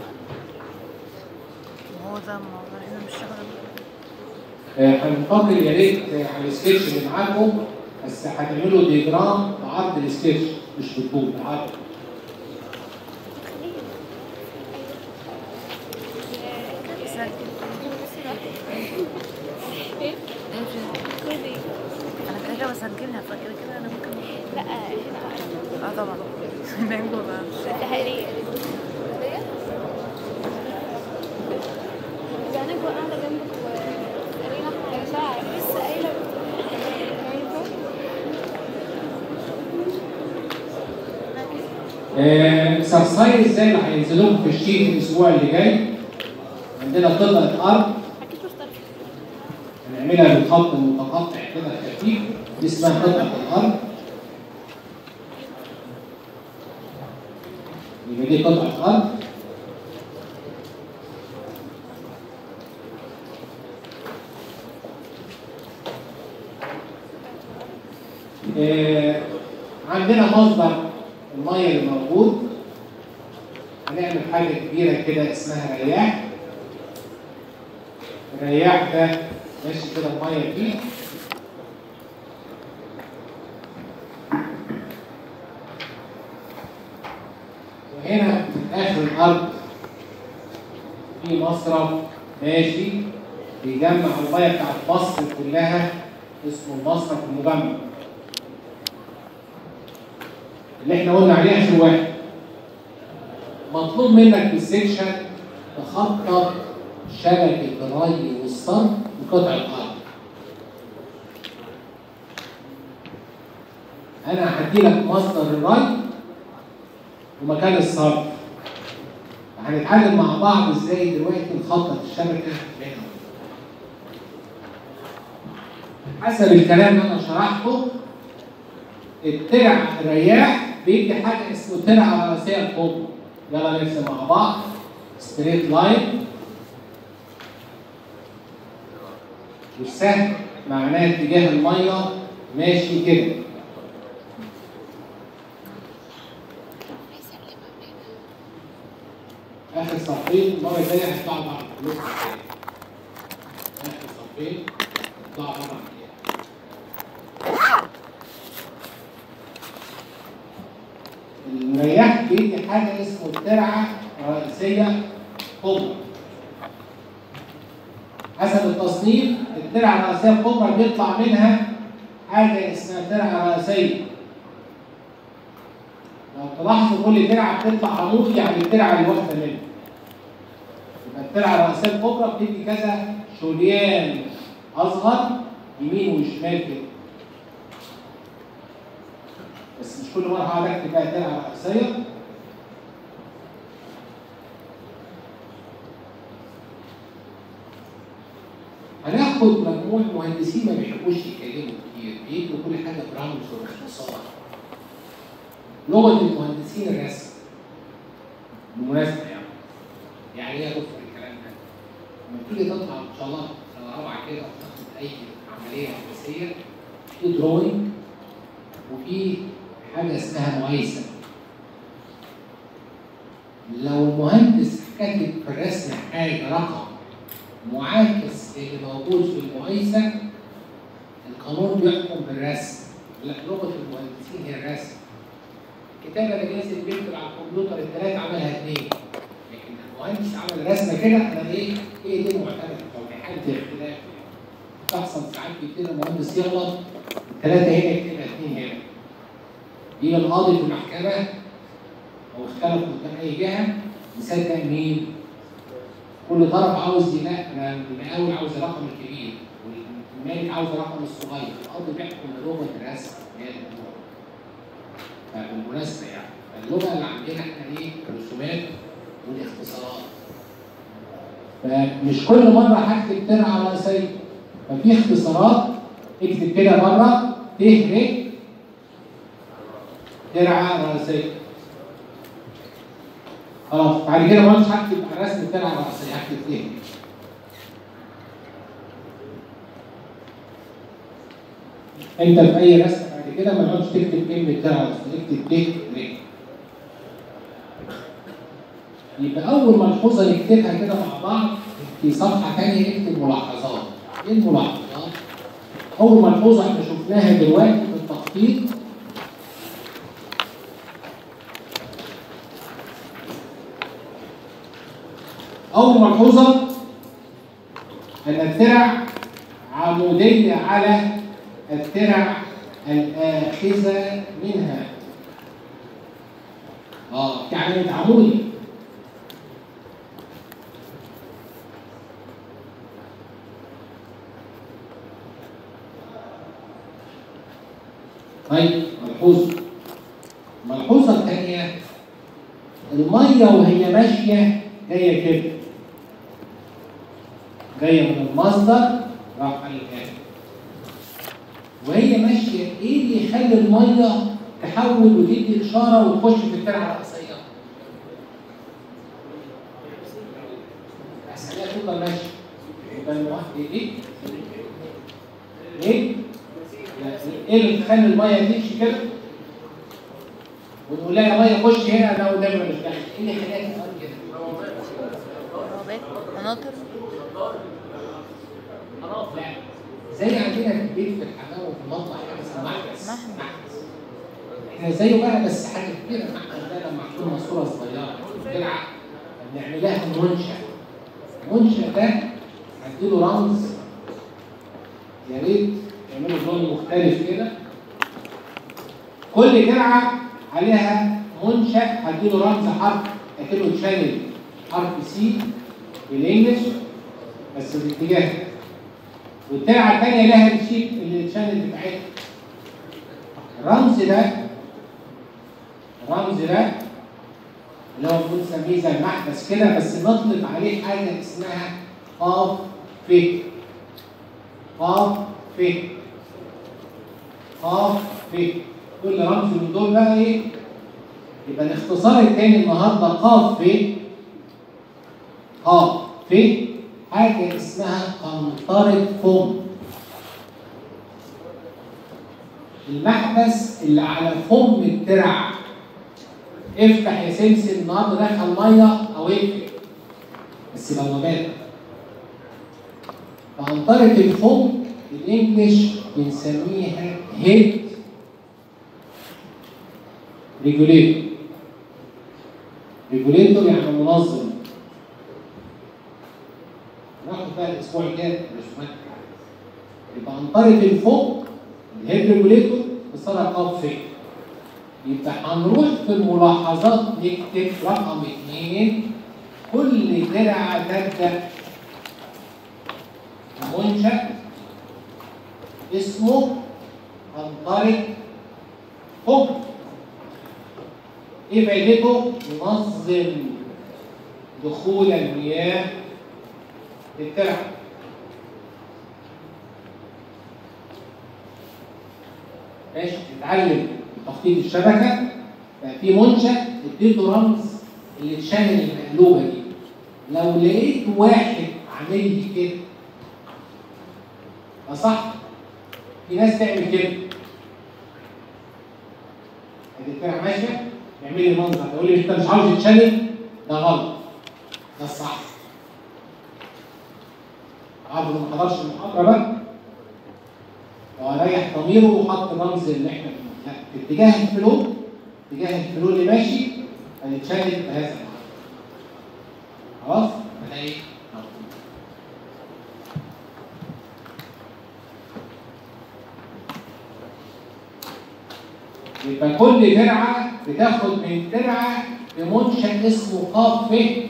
Speaker 2: وهو ده الموضوع احنا مش شغل
Speaker 1: آه، هننتقل يا ريت آه، على السكتش اللي معاكم الس- بس هتعملوا ديجرام بعرض السكتش مش بالطول بعرض
Speaker 2: سجل
Speaker 3: ايه
Speaker 2: انت
Speaker 3: كودي
Speaker 2: انا كده كده بسجلها فكده كده انا ممكن
Speaker 3: لا هنا
Speaker 2: اه طبعا نانجو بقى
Speaker 3: التحرير يعني انا قاعده جنبك وقرينا حاجه ساعه لسه قايله
Speaker 1: اكسرسايز زي اللي هينزلوا لكم في الشيت الاسبوع اللي جاي عندنا قطعه ارض
Speaker 3: اكيد مختلف
Speaker 1: هنعملها بالخط المتقطع كده خفيف دي اسمها قطعه الارض يبقى دي قطعه ارض آه، عندنا مصدر الميه اللي موجود هنعمل حاجه كبيره كده اسمها رياح الرياح ده ماشي كده الميه فيه وهنا في اخر الارض في مصرف ماشي بيجمع الميه بتاعت مصر كلها اسمه المصرف المجمع اللي احنا قلنا عليه اخر واحد مطلوب منك في السكشن تخطط شبكه الري والصرف بقطع الارض انا هدي لك مصدر الري ومكان الصرف هنتعلم مع بعض ازاي دلوقتي نخطط الشبكه بينهم حسب الكلام اللي انا شرحته الترع الرياح بيدي حاجه اسمه ترعه راسيه القطب يلا نرسم مع بعض ستريت لاين والسهم معناه اتجاه الميه ماشي كده اخر صفين المره الجايه هيطلعوا بره كلكم اخر صفين يطلعوا بره الرياح بيدي حاجه اسمه الترعه رئيسيه كبرى حسب التصنيف الترعه الرئيسيه الكبرى بيطلع منها حاجه اسمها ترعه رئيسيه لو تلاحظوا كل ترعه بتطلع عمود يعني الترعه الواحده منها يبقى الترعه الرئيسيه الكبرى بتدي كذا شريان اصغر يمين وشمال كده بس مش كل مره هقعد اكتب بقى ترعه رئيسيه هناخد مجموعه مهندسين ما بيحبوش يتكلموا كتير بيدوا كل حاجه برمز واختصار لغه المهندسين الرسم بالمناسبه يعني يعني ايه دكتور الكلام ده؟ لما تيجي تطلع ان شاء الله سنه رابعه كده وتاخد اي عمليه هندسيه في دروينج وفي حاجه اسمها مقايسه لو المهندس كاتب في الرسم حاجه رقم معاكس للي موجود في المقايسه القانون بيحكم بالرسم لا لغه المهندسين هي الرسم الكتابه اللي جايز بيكتب على الكمبيوتر الثلاثه عملها اثنين لكن المهندس عمل رسمه كده انا ايه هي دي المعتمده او في حاله اختلاف تحصل ساعات كتير المهندس يغلط الثلاثه هنا يكتبها اثنين هنا يجي القاضي في المحكمه او اختلف قدام اي جهه يصدق مين؟ كل طرف عاوز لا انا المقاول عاوز الرقم الكبير والمالك عاوز الرقم الصغير القاضي بيحكم بلغه الرسم هي الموضوع فبالمناسبه يعني اللغه اللي عندنا احنا ايه؟ الرسومات والاختصارات فمش كل مره هكتب ترعه رئيسيه ففي اختصارات اكتب كده مره ت ر ترعه رئيسيه خلاص بعد كده ما مش هكتب على رسم ترعه رئيسيه هكتب ت انت في اي رسم بعد كده ما تقعدش تكتب كلمه ترعه رئيسيه اكتب ت ر يبقى اول ملحوظه نكتبها كده مع بعض في صفحه ثانيه نكتب ملاحظات ايه الملاحظات؟ اول ملحوظه احنا شفناها دلوقتي في التقرير التخطيط أول ملحوظة أن الترع عمودية على الترع الآخذة منها. آه في علامة عمودي. طيب ملحوظة الملحوظة الثانية المية وهي ماشية جاية كده جاية من المصدر رايحة للآخر وهي ماشية إيه اللي يخلي المية تحول وتدي إشارة وتخش في الترعة الرئيسية؟ عشان هي تفضل ماشية يبقى المؤ- إيه؟ ليه؟ يعني ايه اللي تخلي الميه تمشي كده؟ ونقول لها يا ميه خش هنا انا قدامي مش داخل، ايه اللي خلاك تقول كده؟
Speaker 2: روابط مناطر
Speaker 1: خلاص لا زي عندنا في البيت في الحمام وفي المطبخ حاجه اسمها محبس
Speaker 2: محبس.
Speaker 1: محبس. احنا زيه بقى بس حاجه كبيره المحبس ده لما تكون ماسوره صغيره بتلعب بنعمل لها منشا منشا ده هديله رمز يا ريت يعملوا لون مختلف كده كل ترعه عليها منشا هديله رمز حرف اكنه تشانل حرف سي بالانجلش بس بالاتجاه ده. والترعه الثانيه لها الشيك الشانل بتاعتها الرمز ده الرمز ده اللي هو بنسميه زي المحبس كده بس نطلق عليه حاجه اسمها قاف ف قاف ف قاف ف كل رمز من دول بقى ايه؟ يبقى الاختصار الثاني النهارده قاف ف قاف ف حاجه اسمها قنطره فم المحبس اللي على فم الترع افتح يا سمسم النهارده دخل ميه او اقفل بس بوابات فقنطرة الفم بالانجلش بنسميها هيد ريجوليتور ريجوليتور يعني منظم ناخد بقى الاسبوع الجاي رسومات يبقى قنطرة الفم الهيد ريجوليتور اختصارها قاف فين يبقى هنروح في الملاحظات نكتب رقم اثنين كل درعة تبدأ منشأ اسمه قنطرة حب ايه فايدته؟ ينظم دخول المياه للترعة ماشي نتعلم تخطيط الشبكة بقى في منشأ اديته رمز الشانل المقلوبة دي لو لقيت واحد عامل لي كده ده صح في ناس تعمل كده ادي الفرقة ماشية يعمل لي المنظر ده يقول لي انت مش عاوز تشانل ده غلط ده الصح عارف ما حضرش المحاضرة بقى واريح ضميره وحط رمز اللي احنا لا في اتجاه الفلو اتجاه الفلو اللي ماشي هنتشانل بهذا المعنى خلاص؟ ده ايه؟ يبقى كل درعة بتاخد من درعة بمنشأ اسمه قاف ف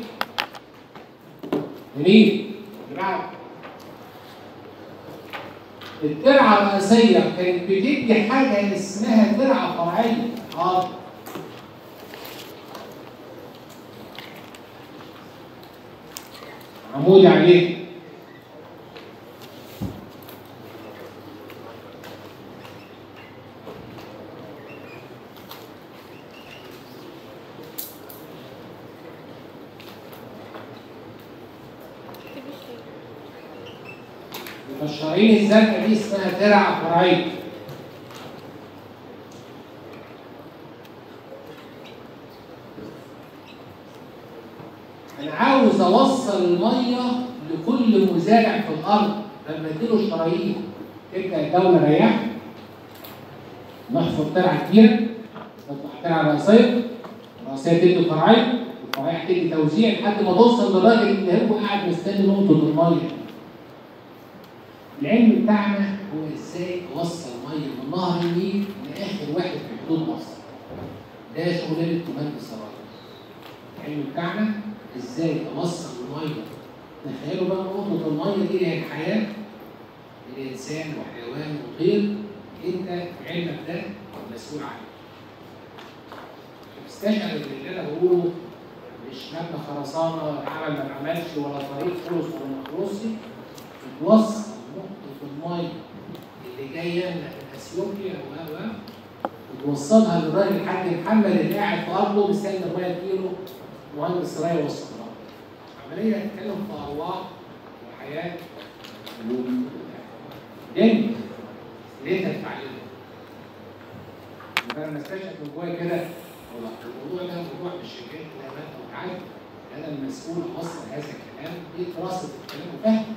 Speaker 1: جميل درعة الترعة الرئيسية كانت بتدي حاجة اسمها ترعة فرعية اه عمودي عليه يبقى الشرايين الزرقاء دي اسمها ترعة فرعية أنا عاوز أوصل المية لكل مزارع في الأرض لما اديله شرايين تبدأ الدولة ريحه نحفر ترعه كبيره نطلع ترعه رئيسيه الرئيسيه تدي فرعين والفرعيه تدي توزيع لحد ما توصل للراجل اللي هو قاعد مستني نقطه الميه العلم بتاعنا هو ازاي اوصل ميه من نهر النيل لاخر واحد في حدود مصر ده شغلانه مهندس الراجل العلم بتاعنا ازاي اوصل الميه تخيلوا بقى نقطه الميه دي هي الحياه الانسان وحيوان وطير انت في علمك ده مسؤول عنه استشعر ان اللي انا بقوله مش مبنى خرسانه اتعمل ما اتعملش ولا طريق خلص ولا ما خلصش توصل نقطه الميه اللي جايه من اثيوبيا و و وتوصلها للراجل الحاج محمد اللي قاعد في ارضه مستني الميه تجيله مهندس راي يوصلها عمليه تتكلم في ارواح وحياه ودنيا ليه انت تتعلمه؟ يبقى انا استشهد من جوايا كده والله الموضوع ده موضوع مش حكايه كلامات او تعب انا المسؤول اوصل هذا الكلام دي دراسه الكلام وفهم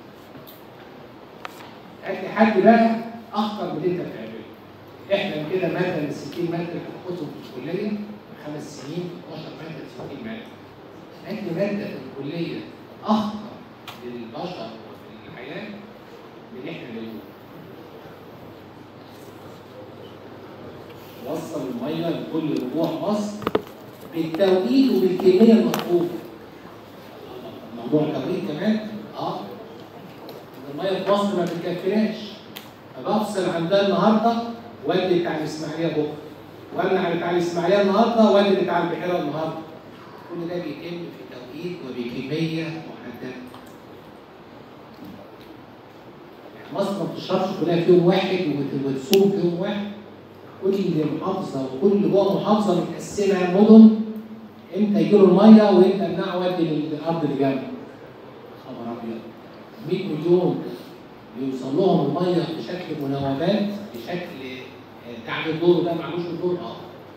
Speaker 1: هات لي حد بقى اخطر من اللي انت بتعمله احنا كده ماده من 60 ماده اللي بتاخدهم في الكليه خمس سنين 12 ماده 60 ماده هات لي ماده في الكليه اخطر للبشر وفي الحياه من اللي احنا بنقوله وصل الميه لكل ربوع مصر بالتوقيت وبالكميه المطلوبه. موضوع التوقيت كمان اه الميه في مصر ما بتكفيناش فبفصل عن ده النهارده وادي بتاع الاسماعيليه بكره ولا على بتاع الاسماعيليه النهارده وادي بتاع البحيره النهارده كل ده بيتم في توقيت وبكميه محدده مصر ما بتشربش كلها في يوم واحد وت- وتصوم في يوم واحد كل محافظه وكل جوه محافظه متقسمه مدن امتى يجيله الميه وامتى امنعه وادي للارض اللي جنبه. خبر ابيض 100 مليون بيوصل لهم الميه بشكل مناوبات بشكل آه، تعمل دور ده معلوش دور اه.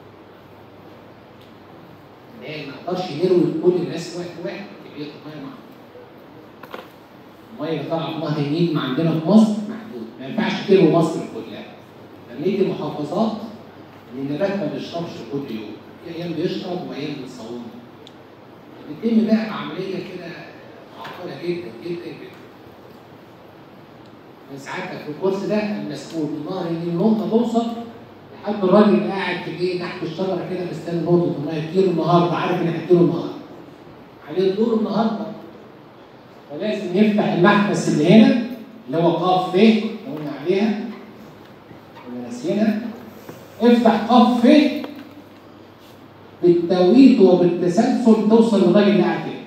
Speaker 1: لان ما نقدرش نروي كل الناس وقت واحد كميه الميه معاهم. الميه اللي طالعه في نهر النيل ما عندنا في مصر محدود ما ينفعش تروي مصر كلها. لما يجي محافظات النبات ما بيشربش كل يوم في ايام بيشرب وايام بتصوم بيتم بقى عمليه كده معقده جدا جدا جدا من ساعتها في الكورس ده المسؤول من نهر النيل نقطه توصل لحد الراجل اللي قاعد في ايه تحت الشجره كده مستني نقطه الميه تجيله النهارده عارف ان هتجيله النهارده عليه الدور النهارده فلازم يفتح المحبس اللي هنا اللي هو قاف ف اللي قلنا عليها كنا ناسيينها افتح قاف ف بالتوقيت وبالتسلسل توصل للراجل اللي قاعد كده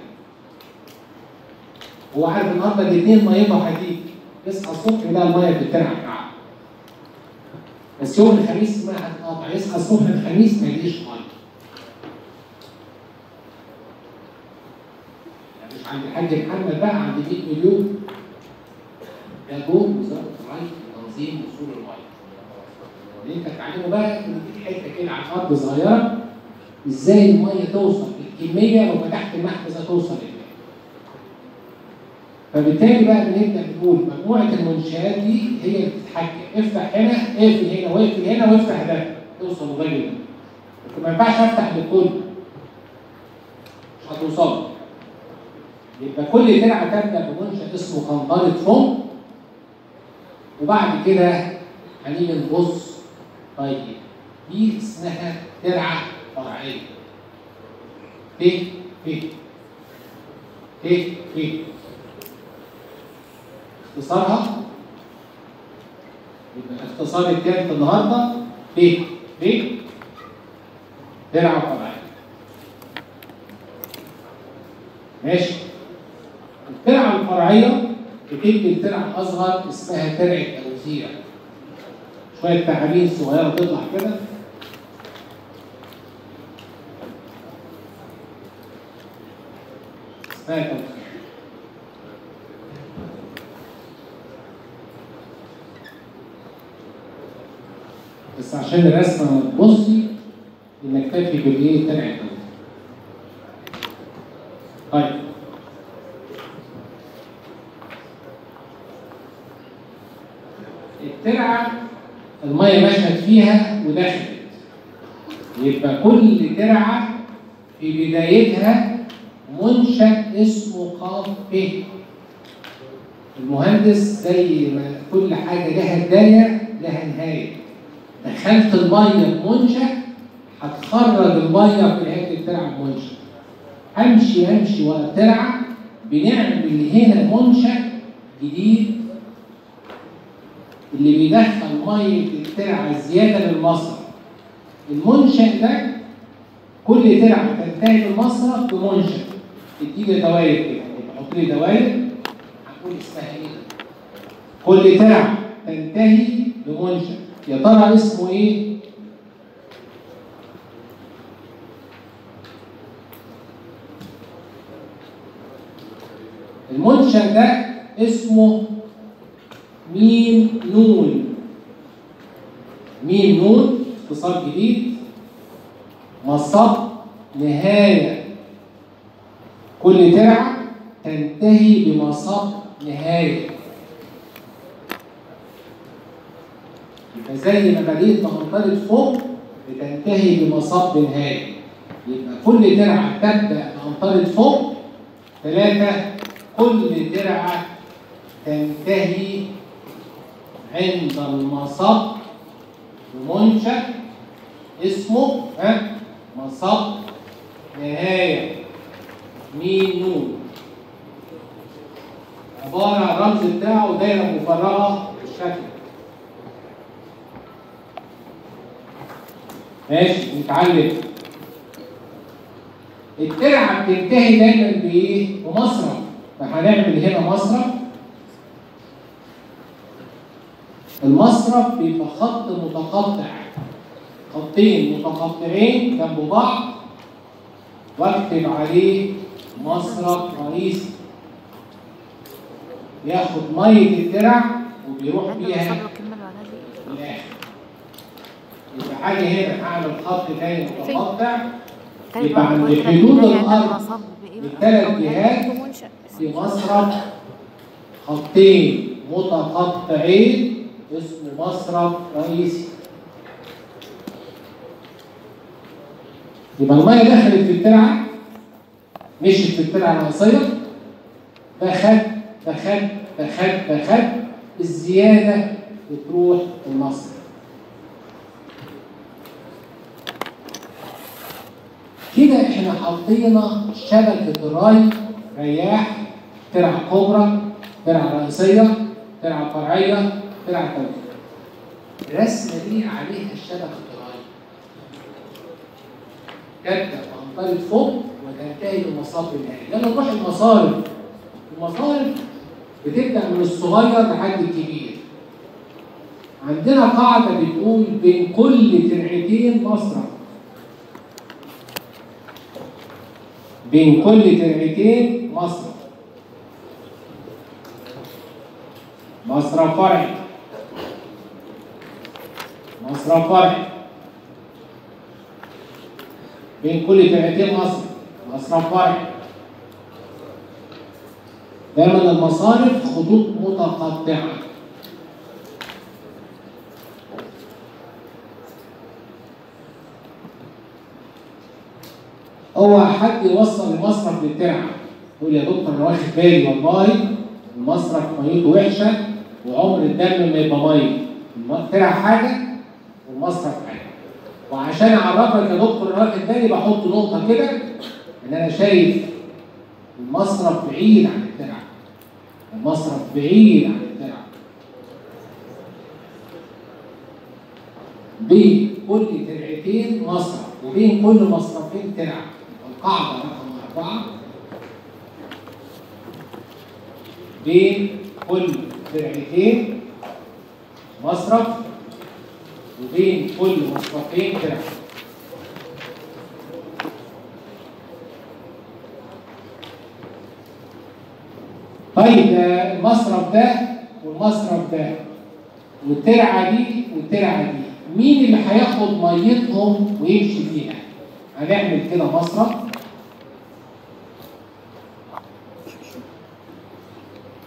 Speaker 1: هو عارف النهارده الاثنين ميته وحديد يصحى الصبح يلاقي الميه بتترعى بتاعه بس يوم الخميس الميه هتتقطع يصحى الصبح الخميس ما يلاقيش ميه يعني مش عند الحاج محمد بقى عند 100 مليون ده دور وزاره الري في تنظيم وصول الميه اللي انت تتعلمه بقى نديك حته كده على ارض صغيره ازاي الميه توصل الكميه لو فتحت المحبس هتوصل ازاي فبالتالي بقى بنبدا نقول مجموعه المنشآت دي هي اللي بتتحكم افتح هنا اقفل هنا واقفل هنا وافتح ده توصل للراجل ده لكن ما ينفعش افتح للكل مش هتوصل يبقى كل ترعه تبدا بمنشأ اسمه قنطره فم وبعد كده هنيجي نبص طيب دي اسمها ترعه فرعيه ت ت ت ت اختصارها يبقى اختصار التالت النهارده ب ب ترعه فرعيه ماشي الترعه الفرعيه بتدي الترعه الاصغر اسمها ترعه توزيع شويه تعابين صغيره تطلع كده اسمها توزيع بس عشان الرسمه ما تبصي نكتفي بالايه ترعه توزيع طيب الترعه الميه ماشيه فيها ودخلت يبقى كل ترعه في بدايتها منشأ اسمه قاف ب المهندس زي ما كل حاجه لها بدايه لها نهايه دخلت الميه في منشأ هتخرج الميه في نهايه الترعه بمنشأ امشي امشي ورا الترعه بنعمل هنا منشأ جديد اللي بيدخل ميه الترعه زياده للمصرف المنشأ ده كل ترعه تنتهي في المصرف بمنشأ تديني دوائر كده تحط لي دوائر هنقول اسمها ايه كل ترعه تنتهي بمنشأ يا ترى اسمه ايه؟ المنشأ ده اسمه ميم نون ميم نون اختصار جديد مصب نهاية كل ترعة تنتهي بمصب نهاية يبقى زي ما بديت بمنطقة فوق بتنتهي بمصب نهاية يبقى كل ترعة تبدأ بمنطقة فوق ثلاثة كل ترعة تنتهي عند المصب بمنشأ اسمه ها مصب نهاية ميم نون عبارة عن الرمز بتاعه دايرة مفرغة بالشكل ماشي نتعلم الترعة بتنتهي دايما بإيه؟ بمصرف فهنعمل هنا مصرف المصرف بيبقى خط متقطع خطين متقطعين جنب بعض واكتب عليه مصرف رئيسي ياخد ميه الترع وبيروح بيها للاخر يبقى حاجه هنا هعمل خط تاني متقطع يبقى عند حدود الارض الثلاث جهات
Speaker 3: منشأ
Speaker 1: في مصرف خطين متقطعين اسمه مصرف رئيسي يبقى الميه دخلت في الترعه مشيت في الترعه الرئيسيه بخد بخد بخد بخد الزياده بتروح في المصرف كده احنا حطينا شبكه الري رياح ترعه كبرى ترعه رئيسيه ترعه فرعيه ترعه توجيه الرسمه دي عليها شبكه الري تبدا بامطار فوق وتنتهي بمصاب النهائي لما نروح المصارف المصارف بتبدا من الصغير لحد الكبير عندنا قاعده بتقول بين كل ترعتين مصرف بين كل ترعتين مصرف مصرف فرعي مصرف فرعي بين كل ترعتين مصرف مصرف فرعي دايما المصارف خطوط متقطعه هو حد يوصل المصرف للترعه يقول يا دكتور انا واخد بالي والله المصرف ميته وحشه وعمر الدم ما يبقى ميه الترعه حاجه والمصرف حاجه وعشان اعرفك يا دكتور انا واخد بالي بحط نقطه كده ان انا شايف المصرف بعيد عن الترعه المصرف بعيد عن الترعه بين كل ترعتين مصرف وبين كل مصرفين ترعه القاعده رقم اربعه بين كل ترعتين مصرف وبين كل مصرفين ترعه طيب ده المصرف ده والمصرف ده والترعه دي والترعه دي مين اللي هياخد ميتهم ويمشي فيها؟ هنعمل كده مصرف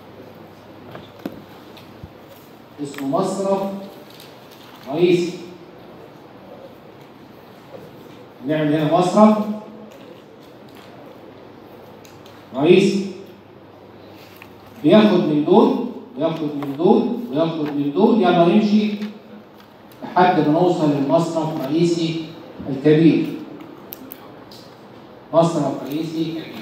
Speaker 1: اسمه مصرف رئيسي نعمل هنا مصرف رئيسي بياخد من دول وياخد من دول وياخد من دول يلا نمشي لحد ما نوصل للمصرف الرئيسي الكبير مصرف رئيسي كبير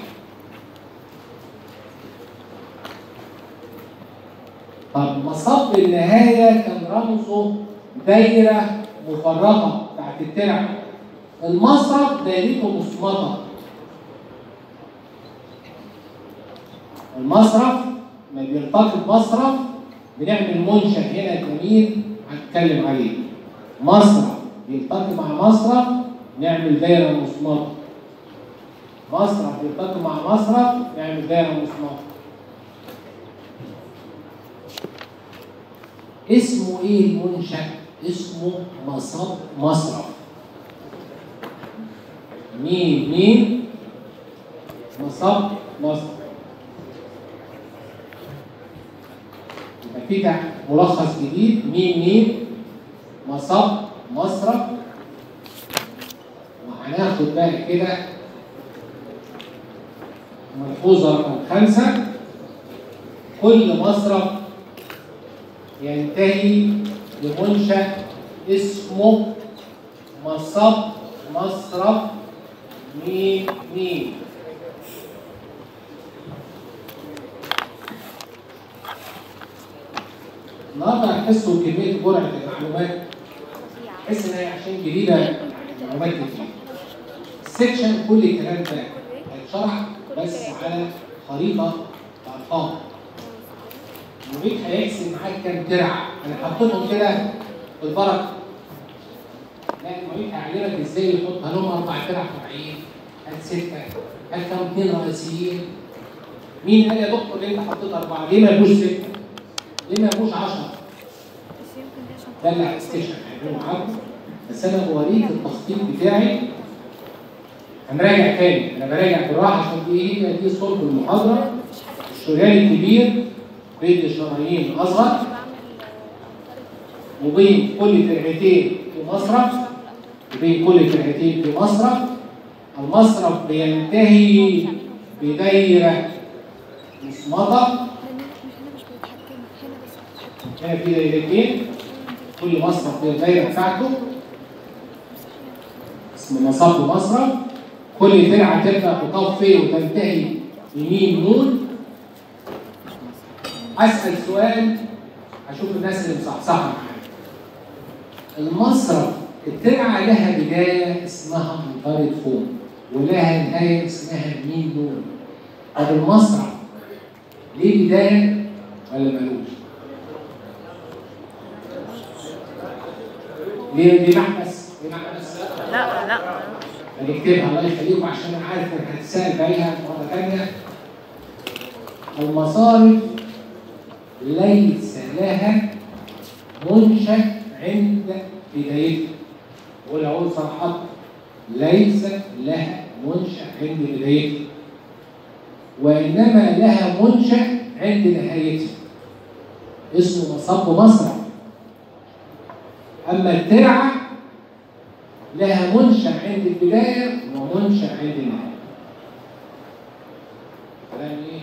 Speaker 1: طب مصب النهاية كان رمزه دايرة مفرغة بتاعت الترع المصرف دايرته مصمتة المصرف ما بيلتقي بمصرف بنعمل منشأ هنا جميل هنتكلم عليه مصرف بيلتقي مع مصرف نعمل دايرة مصمتة مصرف بيلتقي مع مصرف نعمل دايرة مصمتة اسمه ايه المنشأ؟ اسمه مصب مصرف مين مين مصب مصرف يبقى في تحت ملخص جديد مين مين مصب مصرف وهناخد بقى كده ملحوظة رقم خمسة كل مصرف ينتهي بمنشأ اسمه مصب مصرف مين مين النهارده هتحسوا بكمية جرعة المعلومات تحس ان هي عشان جديدة معلومات كتير السكشن كل الكلام ده هيتشرح بس على خريطة بأرقام المريض هيحسب معاك كام درع انا حطيتهم كده بالبركه لا المريض هيعلمك ازاي يحط هل هم اربع درع فرعيين هل سته هل كانوا اثنين رئيسيين مين قال يا دكتور ليه انت حطيت اربعه ليه ما يبقوش سته ليه ما يبقوش 10
Speaker 3: بس يمكن دي عشان
Speaker 1: ده اللي هستشعر هيعملوا معاكم بس انا بوريك التخطيط بتاعي هنراجع تاني انا براجع بالراحه عشان دي هي دي صلب المحاضره
Speaker 3: مفيش حاجة
Speaker 1: الشريان الكبير بين شرايين اصغر
Speaker 3: بعمل
Speaker 1: وبين كل فرقتين في مصرف وبين كل فرقتين في مصرف المصرف بينتهي بدايرة مصمتة
Speaker 3: هنا مش بيتحكم هنا بس بيتحكم
Speaker 1: هنا في دايرتين كل مصرف في الدايرة بتاعته اسمه مصب مصرف كل ترعة تبدأ بقاف فيه وتنتهي بميم نون أسأل سؤال هشوف الناس اللي مصحصحة معايا المصرف الترعة لها بداية اسمها منطرد فوق ولها نهاية اسمها ميم نون طب المصرف ليه بداية ولا ملوش؟ ليه ليه محبس؟ ليه محبس؟
Speaker 2: لا لا
Speaker 1: هنكتبها الله يخليكم عشان انا عارف انك هتسال بيها مره ثانيه المصارف ليس لها منشا عند بدايتها اقول اقول صراحه ليس لها منشا عند بدايتها وانما لها منشا عند نهايتها اسمه مصب مصرف اما الترعه لها منشأ عند البداية ومنشأ عند النهاية. كلام ايه؟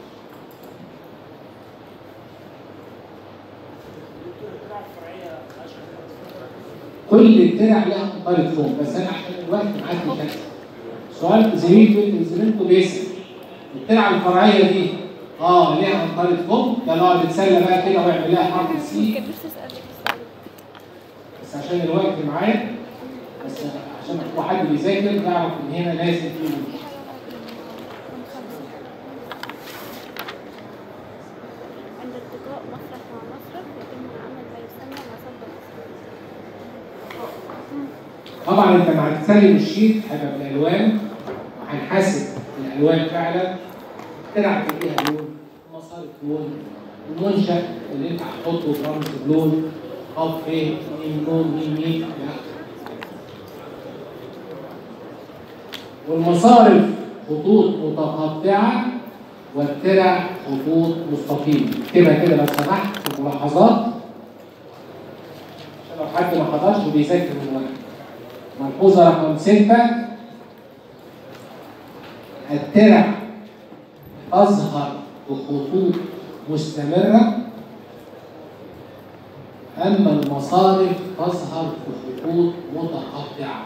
Speaker 1: كل الترع لها مقارب فوق بس انا عشان الوقت معاك مش هكسب. سؤال زميلكم زميلكم بيسأل الترعة الفرعية دي اه ليها مقارب فوق يلا نقعد نتسلى بقى كده واعمل لها حرف السي
Speaker 3: كان نفسي اسالك
Speaker 1: بس عشان الوقت معايا بس عشان هو حد بيذاكر يعرف ان هنا لازم في
Speaker 3: في حاجه بقى رقم خمسه عند التقاء مصرف مع مصرف يتم عمل ما يسمى مصب مصرف
Speaker 1: طبعا انت مع تسلم الشيت هيبقى بالالوان وهنحاسب الالوان فعلا تلعب فيها لون مصارف لون المنشا اللي انت هتحطه برمز بلون خط فين مين لون مين مين لا والمصارف خطوط متقطعه والترع خطوط مستقيمه اكتبها كده لو سمحت في الملاحظات عشان لو حد ما حضرش وبيذاكر من ورا ملحوظة رقم ستة الترع تظهر بخطوط مستمرة أما المصارف تظهر بخطوط متقطعة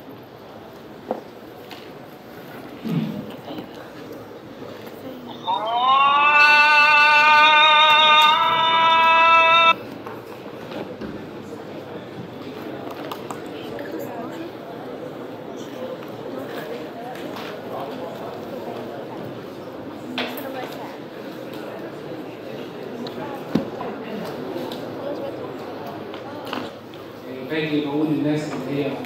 Speaker 3: لسه ربع ساعة خلاص بقى
Speaker 1: باجي بقول للناس اللي هي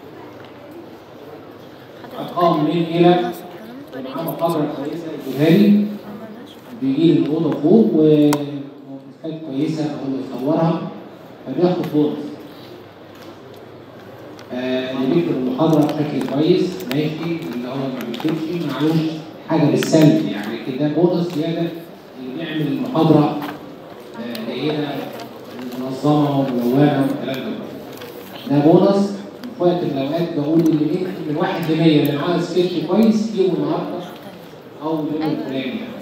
Speaker 2: حضرتك
Speaker 1: أرقام من إلى
Speaker 2: خلاص الكلام اتوريني
Speaker 1: محافظة كويسة يجيبها لي بيجي لي الأوضة فوق وكانت كويسة بقول له يصورها فبياخد بونص. آه، اللي بيكتب المحاضرة بشكل كويس ماشي اللي هو ما بيكتبش معلوش حاجة بالسلب يعني كده بونص زيادة اللي بيعمل المحاضرة آه، جيدة منظمة وملونة والكلام ده كله. ده بونص في وقت من الأوقات بقول اللي بيكتب من واحد ل 100 اللي معاه سكتش كويس يجيبه النهارده أو اليوم الفلاني يعني.